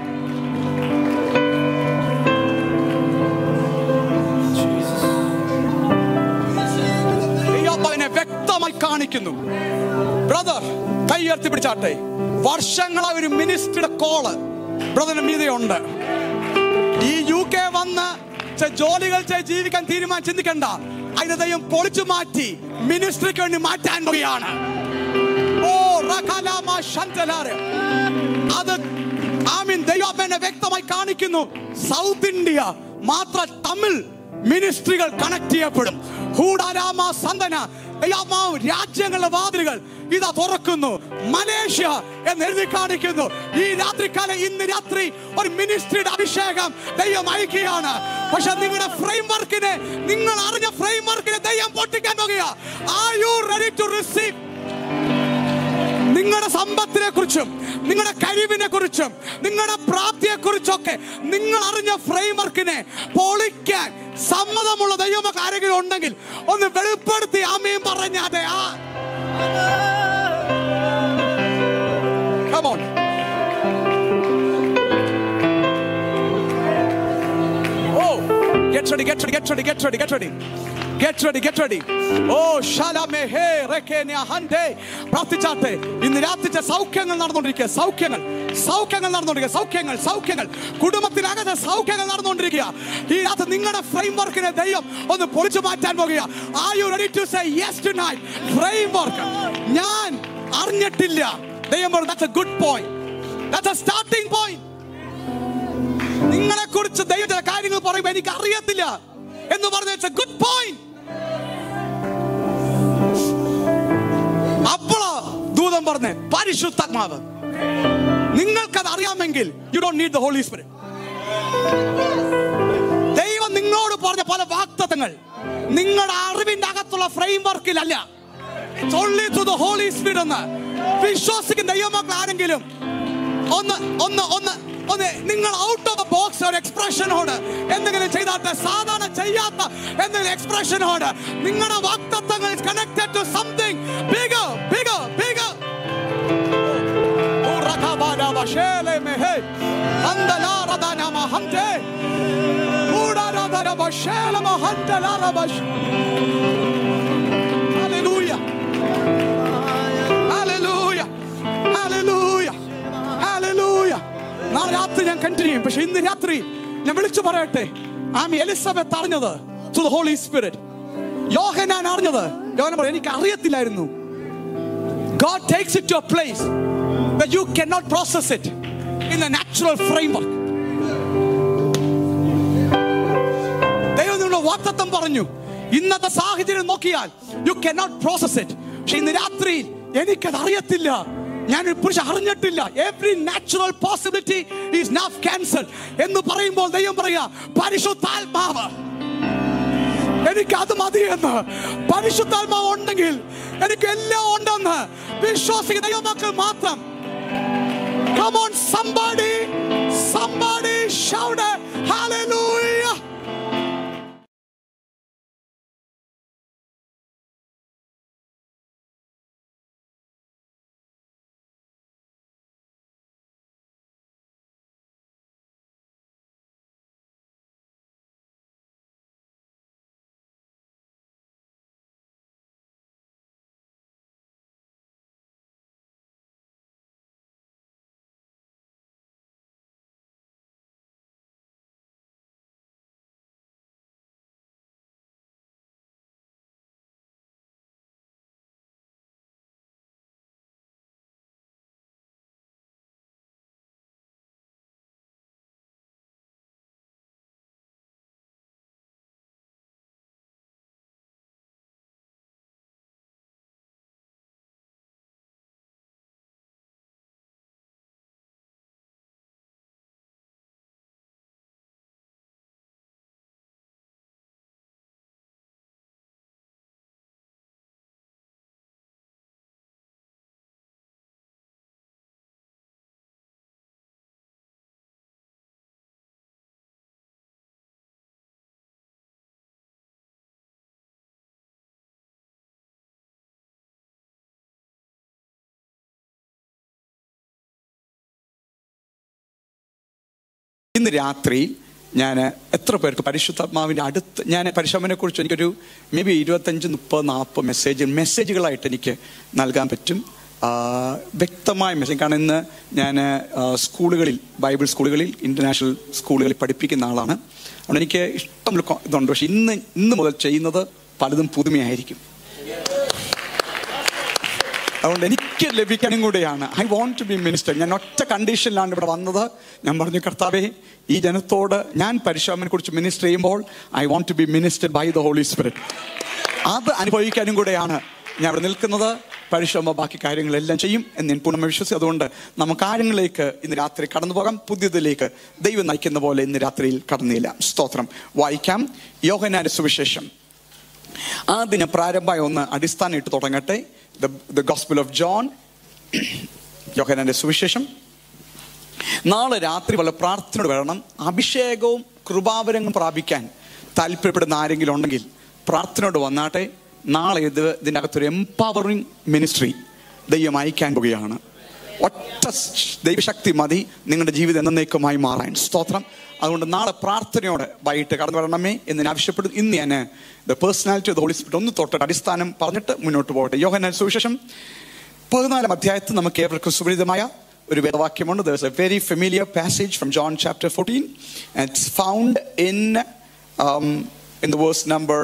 ദൈവം അവനെ വ്യക്തമായി കാണിക്കുന്നു ബ്രദർ കൈ ഉയർത്തി പിടിച്ചാട്ടെ വർഷങ്ങളായി ഒരു മിനിസ്ട്രിയുടെ കോള് ബ്രദറിന് മീതയുണ്ട് ഈ യു കെ വന്ന് ചെ- ജോലികൾ ചെയ്ത് ജീവിക്കാൻ തീരുമാനം ചിന്തിക്കണ്ട അതിനെ ദൈവം പൊളിച്ചു മാറ്റി മിനിസ്ട്രിക്ക് വേണ്ടി മാറ്റാൻ പോവുകയാണ് ഓ റഖലാമ ശന്തലാരെ. അത് ആമീൻ ദൈവം എന്നെ വ്യക്തമായി കാണിക്കുന്നു സൗത്ത് ഇന്ത്യ മാത്ര തമിഴ് മിനിസ്ട്രികൾ കണക്ട് ചെയ്യപ്പെടും ഹൂഡാരാമ സന്തന ദൈവമാവ് രാജ്യങ്ങളുടെ വാതിലുകൾ ഇതാ തുറക്കുന്നു മലേഷ്യ എന്ന് എഴുതി കാണിക്കുന്നു ഈ രാത്രികാലം ഇന്ന് രാത്രി ഒരു മിനിസ്ട്രിയുടെ അഭിഷേകം ദൈവം അയക്കുകയാണ് പക്ഷെ നിങ്ങളുടെ ഫ്രെയിം വർക്കിനെ നിങ്ങൾ അറിഞ്ഞ ഫ്രെയിം വർക്കിനെ ദൈവം പൊട്ടിക്കാൻ പോകുക are you ready to receive നിങ്ങളുടെ സമ്പത്തിനെ കുറിച്ചും നിങ്ങളുടെ കഴിവിനെ കുറിച്ചും നിങ്ങളുടെ പ്രാപ്തിയെ കുറിച്ചൊക്കെ നിങ്ങൾ അറിഞ്ഞ ഫ്രെയിം വർക്കിനെ പൊളിക്കാൻ സമ്മതമുള്ള ദൈവമൊക്കെ ആരെങ്കിലും ഉണ്ടെങ്കിൽ ഒന്ന് വെളിപ്പെടുത്തി ആമയും പറഞ്ഞാതെ ആ Come on. Oh, get ready, get ready, get ready, get ready, get ready. Get ready, get ready. Oh, shalame he rekenya hande. പ്രാർത്ഥിച്ചാട്ടെ ഇന്ന് രാത്രിച്ച സൗഖ്യങ്ങൾ നടന്നുകൊണ്ടിരിക്കുക സൗഖ്യങ്ങൾ സൗഖ്യങ്ങൾ നടന്നുകൊണ്ടിരിക്കുക സൗഖ്യങ്ങൾ സൗഖ്യങ്ങൾ കുടുംബത്തിനകത്ത് സൗഖ്യങ്ങൾ നടന്നുകൊണ്ടിരിക്കുക ഈ രാത്രി നിങ്ങളുടെ ഫ്രെയിം വർക്കിനെ ദൈവം ഒന്ന് പൊളിച്ചു മാറ്റാൻ പോകുക are you ready to say yes tonight framework ഞാൻ അറിഞ്ഞിട്ടില്ല ദൈവം പറഞ്ഞു that's a good point that's a starting point നിങ്ങളെ കുറിച്ച് ദൈവം ചില കാര്യങ്ങൾ പറയുമ്പോൾ എനിക്ക് അറിയത്തില്ല എന്ന് പറഞ്ഞ ഇറ്റ്സ് എ ഗുഡ് പോയിന്റ് അപ്പോളാ ദൂതം പറഞ്ഞേ പരിശുദ്ധാത്മാവ് നിങ്ങൾക്കത് അറിയാമെങ്കിൽ you don't need the holy Spirit ദൈവം നിങ്ങളോട് പറഞ്ഞ പല വാക്തത്വങ്ങൾ നിങ്ങളുടെ അറിവിന്റെ അകത്തുള്ള ഫ്രെയിം വർക്കിലല്ല it's only to the holy Spirit എന്ന് വിശ്വസിക്കുന്ന ദൈവമക്കൾ ആരെങ്കിലും ഒന്ന് ഒന്ന് ഒന്ന് ഒന്ന് നിങ്ങൾ ഔട്ട് ഓഫ് ദ ബോക്സ് ഒരു എക്സ്പ്രഷനോട് എന്തെങ്കിലും ചെയ്താട്ടെ സാധാരണ ചെയ്യാത്ത എന്തെങ്കിലും എക്സ്പ്രഷനോട് നിങ്ങളുടെ വാക്തത്വങ്ങൾ connected to something bigger bigger bigger Hallelujah. Hallelujah. Hallelujah. Hallelujah. നാളെ രാത്രി ഞാൻ കണ്ടിന്യൂ ചെയ്യും പക്ഷെ ഇന്ന് രാത്രി ഞാൻ വിളിച്ചു പറയട്ടെ ആമി എലിസബത്ത് അറിഞ്ഞത് ടു ദ ഹോളി സ്പിരിറ്റ് യോഹനാൻ അറിഞ്ഞത് യോഹന പറയും എനിക്ക് അറിയത്തില്ലായിരുന്നു God takes it to a place where you cannot process it in a natural framework. ദൈവം നിങ്ങളുടെ വാക്തത്വം പറഞ്ഞു ഇന്നത്തെ സാഹചര്യം നോക്കിയാൽ യു കനോട്ട് പ്രോസസ് ഇറ്റ് പക്ഷെ ഇന്ന് രാത്രി എനിക്കത് അറിയത്തില്ല ഞാൻ പുരുഷ അറിഞ്ഞിട്ടില്ല every natural possibility is enough cancel എന്ന് പറയുമ്പോൾ ദൈവം പറയാ പരിശുദ്ധാത്മാവ് എനിക്ക് അത് മതിയെന്ന് പരിശുദ്ധാത്മാവ് ഉണ്ടെങ്കിൽ എനിക്ക് എല്ലാം ഉണ്ടെന്ന് വിശ്വാസിക്കുന്ന ദൈവമക്കൾ മാത്രം Come on, somebody, somebody shout it. Hallelujah. ഇന്ന് രാത്രി ഞാൻ എത്ര പേർക്ക് പരിശുദ്ധാത്മാവിൻ്റെ അടുത്ത് ഞാൻ പരിശോധനയെ കുറിച്ച് എനിക്കൊരു മേ ബി ഇരുപത്തഞ്ച് മുപ്പത് നാൽപ്പത് മെസ്സേജ് മെസ്സേജുകളായിട്ട് എനിക്ക് നൽകാൻ പറ്റും ആ, വ്യക്തമായ മെസ്സേജ് കാരണം ഇന്ന് ഞാൻ ആ, സ്കൂളുകളിൽ ബൈബിൾ സ്കൂളുകളിൽ ഇന്റർനാഷണൽ സ്കൂളുകളിൽ പഠിപ്പിക്കുന്ന ആളാണ് അതുകൊണ്ട് എനിക്ക് ഇഷ്ടം ഇതുണ്ട് പക്ഷെ ഇന്ന് ഇന്ന് മുതൽ ചെയ്യുന്നത് പലതും പുതുമയായിരിക്കും അതുകൊണ്ട് എനിക്ക് ലഭിക്കാനും കൂടെയാണ് I want to be minister ഞാൻ ഒറ്റ കണ്ടീഷനിലാണ് ഇവിടെ വന്നത് ഞാൻ പറഞ്ഞു കർത്താവേ ഈ ജനത്തോട് ഞാൻ പരിശോധനയെ കുറിച്ച് മിനിസ്റ്റർ ചെയ്യുമ്പോൾ I want to be minister by the holy Spirit അത് അനുഭവിക്കാനും കൂടെയാണ് ഞാൻ ഇവിടെ നിൽക്കുന്നത് പരിശ്രമ ബാക്കി കാര്യങ്ങളെല്ലാം ചെയ്യും എന്ന് ഞാൻ പൂർണ്ണ വിശ്വസിച്ചു അതുകൊണ്ട് നമുക്ക് കാര്യങ്ങളിലേക്ക് ഇന്ന് രാത്രി കടന്നു പോകാം പുതിയതിലേക്ക് ദൈവം നയിക്കുന്ന പോലെ ഇന്ന് രാത്രിയിൽ കടന്നില്ല സ്തോത്രം വായിക്കാം യോഹനാന്റെ സുവിശേഷം ആദ്യം ഞാൻ പ്രാരംഭമായി ഒന്ന് അടിസ്ഥാനം ഇട്ട് തുടങ്ങട്ടെ ദ ഗോസ്പിൾ ഓഫ് ജോൺ യോഹനാന്റെ സുവിശേഷം നാളെ രാത്രി വല്ല പ്രാർത്ഥനയോട് വരണം അഭിഷേകവും കൃപാവരങ്ങളും പ്രാപിക്കാൻ താല്പര്യപ്പെടുന്ന ആരെങ്കിലും ഉണ്ടെങ്കിൽ പ്രാർത്ഥനയോട് വന്നാട്ടെ നാളെ ഇത് ഇതിൻ്റെ അകത്തൊരു എംപവറിങ് മിനിസ്ട്രി ദൈവം അയക്കാൻ പോവുകയാണ് ഒറ്റ സ് ദൈവശക്തി മതി നിങ്ങളുടെ ജീവിതം എന്നേക്കുമായി മാറാൻ സ്തോത്രം അതുകൊണ്ട് നാളെ പ്രാർത്ഥനയോടെ വൈകിട്ട് കടന്നു വരണമേ എന്ന് ഞാൻ ആവശ്യപ്പെടുന്നു ഇന്ന് ഞാൻ the personality of Holy Spirit ഒന്ന് തൊട്ടിട്ട് അടിസ്ഥാനം പറഞ്ഞിട്ട് മുന്നോട്ട് പോകട്ടെ യോഹന സുവിശേഷം പതിനാലാം അധ്യായത്തിൽ നമുക്ക് ഏവർക്കും സുപരിതമായ ഒരു വേദവാക്യമുണ്ട് there is a very familiar passage from John chapter fourteen it's found in in the verse number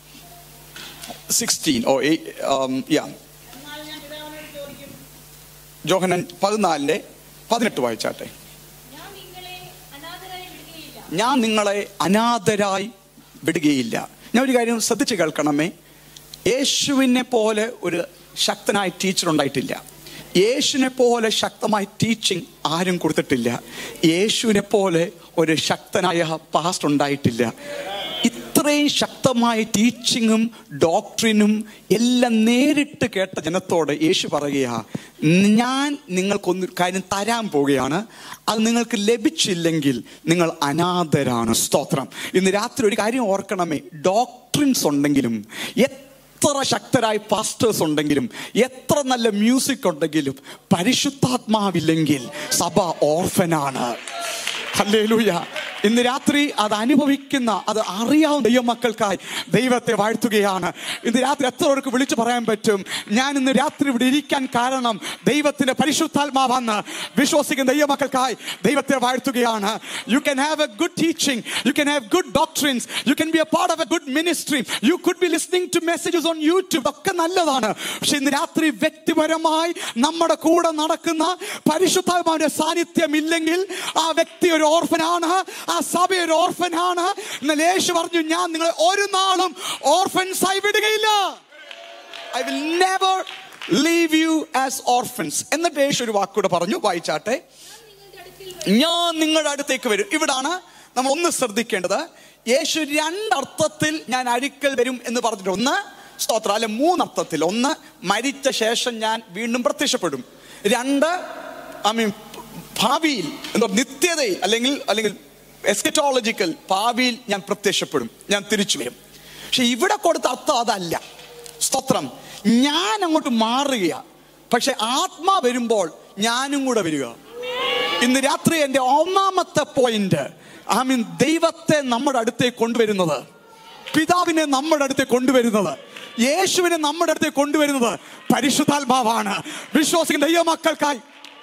sixteen oh yeah എന്നാൽ ഞാൻ പിതാവിനോട് ചോദിക്കും ജോഹനൻ പതിനാലിൻ്റെ പതിനെട്ട് വായിച്ചാട്ടെ ഞാൻ നിങ്ങളെ അനാഥരായി വിടുകയില്ല ഞാൻ നിങ്ങളെ അനാഥരായി വിടുകയില്ല ഞാൻ ഒരു കാര്യം ശ്രദ്ധിച്ച് കേൾക്കണമേ യേശുവിനെ പോലെ ഒരു ശക്തനായ ടീച്ചർ ഉണ്ടായിട്ടില്ല യേശുവിനെ പോലെ ശക്തമായ ടീച്ചിങ് ആരും കൊടുത്തിട്ടില്ല യേശുവിനെ പോലെ ഒരു ശക്തനായ പാസ്റ്റ് ഉണ്ടായിട്ടില്ല ഇത്രയും ശക്തമായ ടീച്ചിങ്ങും ഡോക്ട്രിനും എല്ലാം നേരിട്ട് കേട്ട ജനത്തോട് യേശു പറയുക ഞാൻ നിങ്ങൾക്കൊന്ന് കാര്യം തരാൻ പോവുകയാണ് അത് നിങ്ങൾക്ക് ലഭിച്ചില്ലെങ്കിൽ നിങ്ങൾ അനാഥരാണ് സ്തോത്രം ഇന്ന് രാത്രി ഒരു കാര്യം ഓർക്കണമേ ഡോക്ട്രിൻസ് ഉണ്ടെങ്കിലും എത്ര ശക്തരായ പാസ്റ്റേഴ്സ് ഉണ്ടെങ്കിലും എത്ര നല്ല മ്യൂസിക് ഉണ്ടെങ്കിലും പരിശുദ്ധാത്മാവില്ലെങ്കിൽ സഭ ഓർഫനാണ് ഹല്ലേലൂയ ഇന്ന് രാത്രി അത് അനുഭവിക്കുന്ന അത് അറിയാവുന്ന ദൈവമക്കൾക്കായി ദൈവത്തെ വാഴ്ത്തുകയാണ് ഇന്ന് രാത്രി എത്ര പേർക്ക് വിളിച്ചു പറയാൻ പറ്റും ഞാൻ ഇന്ന് രാത്രി ഇവിടെ ഇരിക്കാൻ കാരണം ദൈവത്തിന്റെ പരിശുദ്ധാത്മാവെന്ന് വിശ്വസിക്കുന്ന ദൈവമക്കൾക്കായി ദൈവത്തെ വാഴ്ത്തുകയാണ് you can have a good teaching you can have good doctrines you can be a part of a good ministry you could be listening to messages on YouTube ഒക്കെ നല്ലതാണ് പക്ഷെ ഇന്ന് രാത്രി വ്യക്തിപരമായി നമ്മുടെ കൂടെ നടക്കുന്ന പരിശുദ്ധാത്മാവിന്റെ സാന്നിധ്യം ഇല്ലെങ്കിൽ ആ വ്യക്തി ഒരു ഓർഫനാണ് ആ സഭ ഒരു ഓർഫൻ ആണ് എന്നാൽ യേശു പറഞ്ഞു ഞാൻ നിങ്ങളെ ഒരു നാളും ഓർഫൻസ് ആയി വിടുകയില്ല I will never leave you as orphans എന്നിട്ട് യേശു ഒരു വാക്കൂടെ പറഞ്ഞു വായിച്ചാട്ടെ ഞാൻ നിങ്ങളുടെ അടുത്തേക്ക് വരും ഇവിടാണ് നമ്മൾ ഒന്ന് ശ്രദ്ധിക്കേണ്ടത് യേശു രണ്ടർത്ഥത്തിൽ ഞാൻ അരിക്കൽ വരും എന്ന് പറഞ്ഞിട്ട് ഒന്ന് സ്തോത്രം അല്ലെ മൂന്നർത്ഥത്തിൽ ഒന്ന് മരിച്ച ശേഷം ഞാൻ വീണ്ടും പ്രത്യക്ഷപ്പെടും രണ്ട് ഐ മീൻ ഭാവിയിൽ എന്താ നിത്യതയിൽ അല്ലെങ്കിൽ അല്ലെങ്കിൽ എസ്കറ്റോളജിക്കൽ ഭാവിയിൽ ഞാൻ പ്രത്യക്ഷപ്പെടും ഞാൻ തിരിച്ചു വരും പക്ഷെ ഇവിടെ കൊടുത്ത അർത്ഥം അതല്ല സ്തോത്രം ഞാൻ അങ്ങോട്ട് മാറുകയാ പക്ഷെ ആത്മാ വരുമ്പോൾ ഞാനും കൂടെ വരിക ഇന്ന് രാത്രി എൻ്റെ ഒന്നാമത്തെ പോയിന്റ് ഐ മീൻ ദൈവത്തെ നമ്മുടെ അടുത്തേക്ക് കൊണ്ടുവരുന്നത് പിതാവിനെ നമ്മുടെ അടുത്തേക്ക് കൊണ്ടുവരുന്നത് യേശുവിനെ നമ്മുടെ അടുത്തേക്ക് കൊണ്ടുവരുന്നത് പരിശുദ്ധാത്മാവാണ് വിശ്വാസിക്കുന്ന ദൈവമക്കൾക്കായി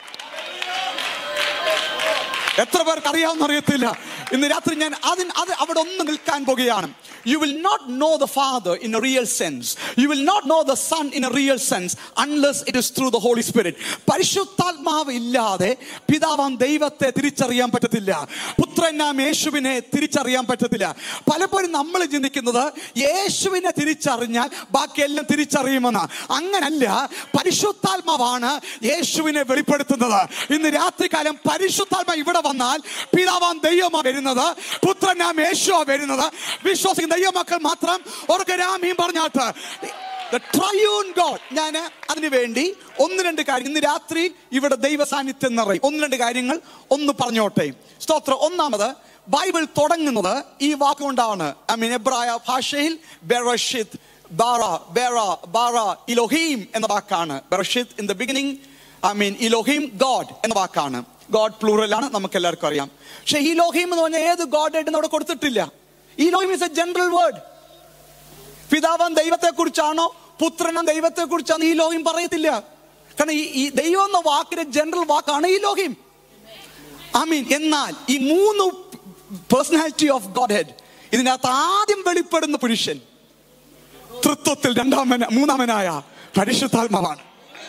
എത്ര പേർക്ക് അറിയാവുന്ന അറിയത്തില്ല ഇന്ന് രാത്രി ഞാൻ അതിന് അത് അവിടെ ഒന്ന് നിൽക്കാൻ പോകുകയാണ് you will not know the father in a real sense you will not know the sun in a real sense unless it is through the holy spirit പരിശുദ്ധാത്മാവ് ഇല്ലാതെ പിതാവാം ദൈവത്തെ തിരിച്ചറിയാൻ പറ്റത്തില്ല പുത്രനാം യേശുവിനെ തിരിച്ചറിയാൻ പറ്റത്തില്ല പലപ്പോഴും നമ്മൾ ചിന്തിക്കുന്നത് യേശുവിനെ തിരിച്ചറിഞ്ഞാൽ ബാക്കിയെല്ലാം തിരിച്ചറിയുമെന്ന് അങ്ങനല്ല പരിശുദ്ധാത്മാവാണ് യേശുവിനെ വെളിപ്പെടുത്തുന്നത് ഇന്ന് രാത്രികാലം പരിശുദ്ധാത്മ ഇവിടെ വന്നാൽ പിതാവാം ദൈവമാ വരുന്നത് പുത്രനാം യേശുവാ വരുന്നത് വിശ്വസിക്കുന്ന ദൈവമക്കൾ മാത്രം ഓർക്കരാമീം പറഞ്ഞാട്ട് The triune God. ഞാൻ അതിനു വേണ്ടി ഒന്ന് രണ്ട് കാര്യം ഇന്ന് രാത്രി ഇവിടെ ദൈവ സാന്നിധ്യം നിറയും ഒന്ന് രണ്ട് കാര്യങ്ങൾ ഒന്ന് പറഞ്ഞോട്ടെ സ്തോത്രം ഒന്നാമത് ബൈബിൾ തുടങ്ങുന്നത് ഈ വാക്കുകൊണ്ടാണ് ഐ മീൻ എബ്രായ ഭാഷയിൽ ബെറഷിത് ബാറ ബെറ ബാറ ഇലോഹീം എന്ന വാക്കാണ് ബെറഷിത് in the beginning I mean Elohim God എന്ന വാക്കാണ് ഗോഡ് പ്ലൂറൽ ആണ് നമുക്ക് എല്ലാവർക്കും അറിയാം പക്ഷെ ഈ ലോഹീം എന്ന് പറഞ്ഞാൽ ഏത് ഗോഡ് ആയിട്ട് അവിടെ കൊടുത്തിട്ടില്ല Elohim is a general word പിതാവൻ ദൈവത്തെ കുറിച്ചാണോ പുത്രനും ദൈവത്തെ കുറിച്ചാണ് ഈ ലോകം പറയത്തില്ല കാരണം ഈ ഈ ദൈവം എന്ന വാക്കിന്റെ ജനറൽ വാക്കാണ് ഈ ലോകം ഐ മീൻ എന്നാൽ ഈ മൂന്ന് പേഴ്സണാലിറ്റി ഓഫ് ഗോഡ് ഹെഡ് ഇതിനകത്ത് ആദ്യം വെളിപ്പെടുന്ന പുരുഷൻ തൃത്വത്തിൽ രണ്ടാമന മൂന്നാമനായ പരിശുദ്ധാത്മാവാണ്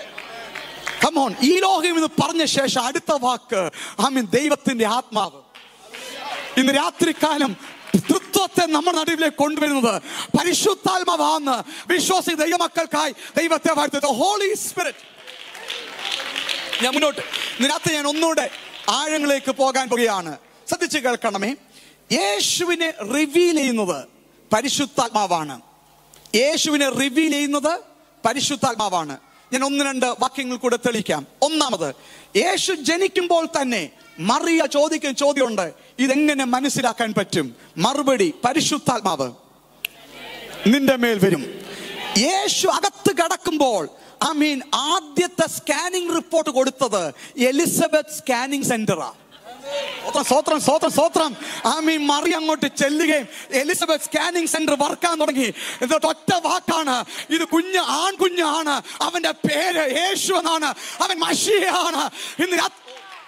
കമോൺ ഈ ലോകം എന്ന് പറഞ്ഞ ശേഷം അടുത്ത വാക്ക് ഐ മീൻ ദൈവത്തിന്റെ ആത്മാവ് ഇന്ന് രാത്രികാലം തൃത്വത്തെ നമ്മുടെ നടുവിലേക്ക് കൊണ്ടുവരുന്നത് പരിശുദ്ധാത്മാവാന്ന് വിശ്വാസി ദൈവമക്കൾക്കായി ദൈവത്തെ വാഴ്ത്തുന്നത് ഹോളി സ്പിരിറ്റ് ഞാൻ മുന്നോട്ട് ഇന്ന് രാത്രി ഞാൻ ഒന്നുകൂടെ ആഴങ്ങളിലേക്ക് പോകാൻ പോകുകയാണ് ശ്രദ്ധിച്ച് കേൾക്കണമേ യേശുവിനെ റിവീൽ ചെയ്യുന്നത് പരിശുദ്ധാത്മാവാണ് യേശുവിനെ റിവീൽ ചെയ്യുന്നത് പരിശുദ്ധാത്മാവാണ് ഞാൻ ഒന്ന് രണ്ട് വാക്യങ്ങൾ കൂടെ തെളിയിക്കാം ഒന്നാമത് യേശു ജനിക്കുമ്പോൾ തന്നെ മറിയ ചോദിക്കുന്ന ചോദ്യമുണ്ട് ഇതെങ്ങനെ മനസ്സിലാക്കാൻ പറ്റും മറുപടി പരിശുദ്ധാത്മാവ് നിന്റെ മേൽ വരും യേശു അകത്ത് കടക്കുമ്പോൾ ഐ മീൻ ആദ്യത്തെ സ്കാനിംഗ് റിപ്പോർട്ട് കൊടുത്തത് എലിസബത്ത് സ്കാനിംഗ് സെന്ററാ സ്വത്രം സ്വത്രം സ്വത്രം ആ മീൻ മറി അങ്ങോട്ട് ചെല്ലുകയും എലിസബത്ത് സ്കാനിംഗ് സെന്റർ വർക്കാൻ തുടങ്ങി എന്നിട്ട് ഒറ്റ വാക്കാണ് ഇത് കുഞ്ഞ് ആൺകുഞ്ഞാണ് അവന്റെ പേര് യേശു എന്നാണ് അവൻ മഷിയാണ് ഇന്ന് രാ-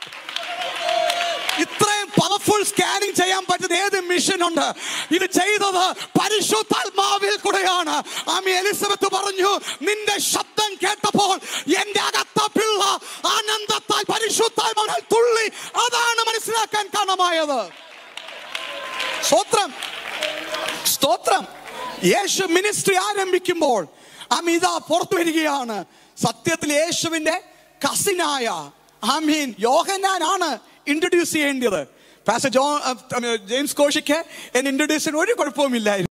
ഇത്രയും പവർഫുൾ സ്കാനിങ് ചെയ്യാൻ പറ്റുന്ന ഏത് മിഷൻ ഉണ്ട് ഇത് ചെയ്തത് പരിശുദ്ധാത്മാവിൽ കൂടെയാണ് ആമി എലിസബത്ത് പറഞ്ഞു നിന്റെ ശബ്ദം കേട്ടപ്പോൾ എന്റെ അകത്ത പിള്ള ആനന്ദത്താൽ പരിശുദ്ധാത്മാവിനാൽ തുള്ളി അതാണ് മനസ്സിലാക്കാൻ കാരണമായത് സ്തോത്രം സ്തോത്രം യേശു മിനിസ്ട്രി ആരംഭിക്കുമ്പോൾ അമിത പുറത്തു വരികയാണ് സത്യത്തിൽ യേശുവിന്റെ കസിനായ ആമീൻ യോഹനാനാണ് ഇൻട്രൊഡ്യൂസ് ചെയ്യേണ്ടത് പാസ്റ്റർ ജോ ജെയിംസ് കോഷിക്ക് എന്നെ ഇൻട്രൊഡ്യൂസ് ചെയ്യാൻ ഒരു കുഴപ്പവുമില്ലായിരുന്നു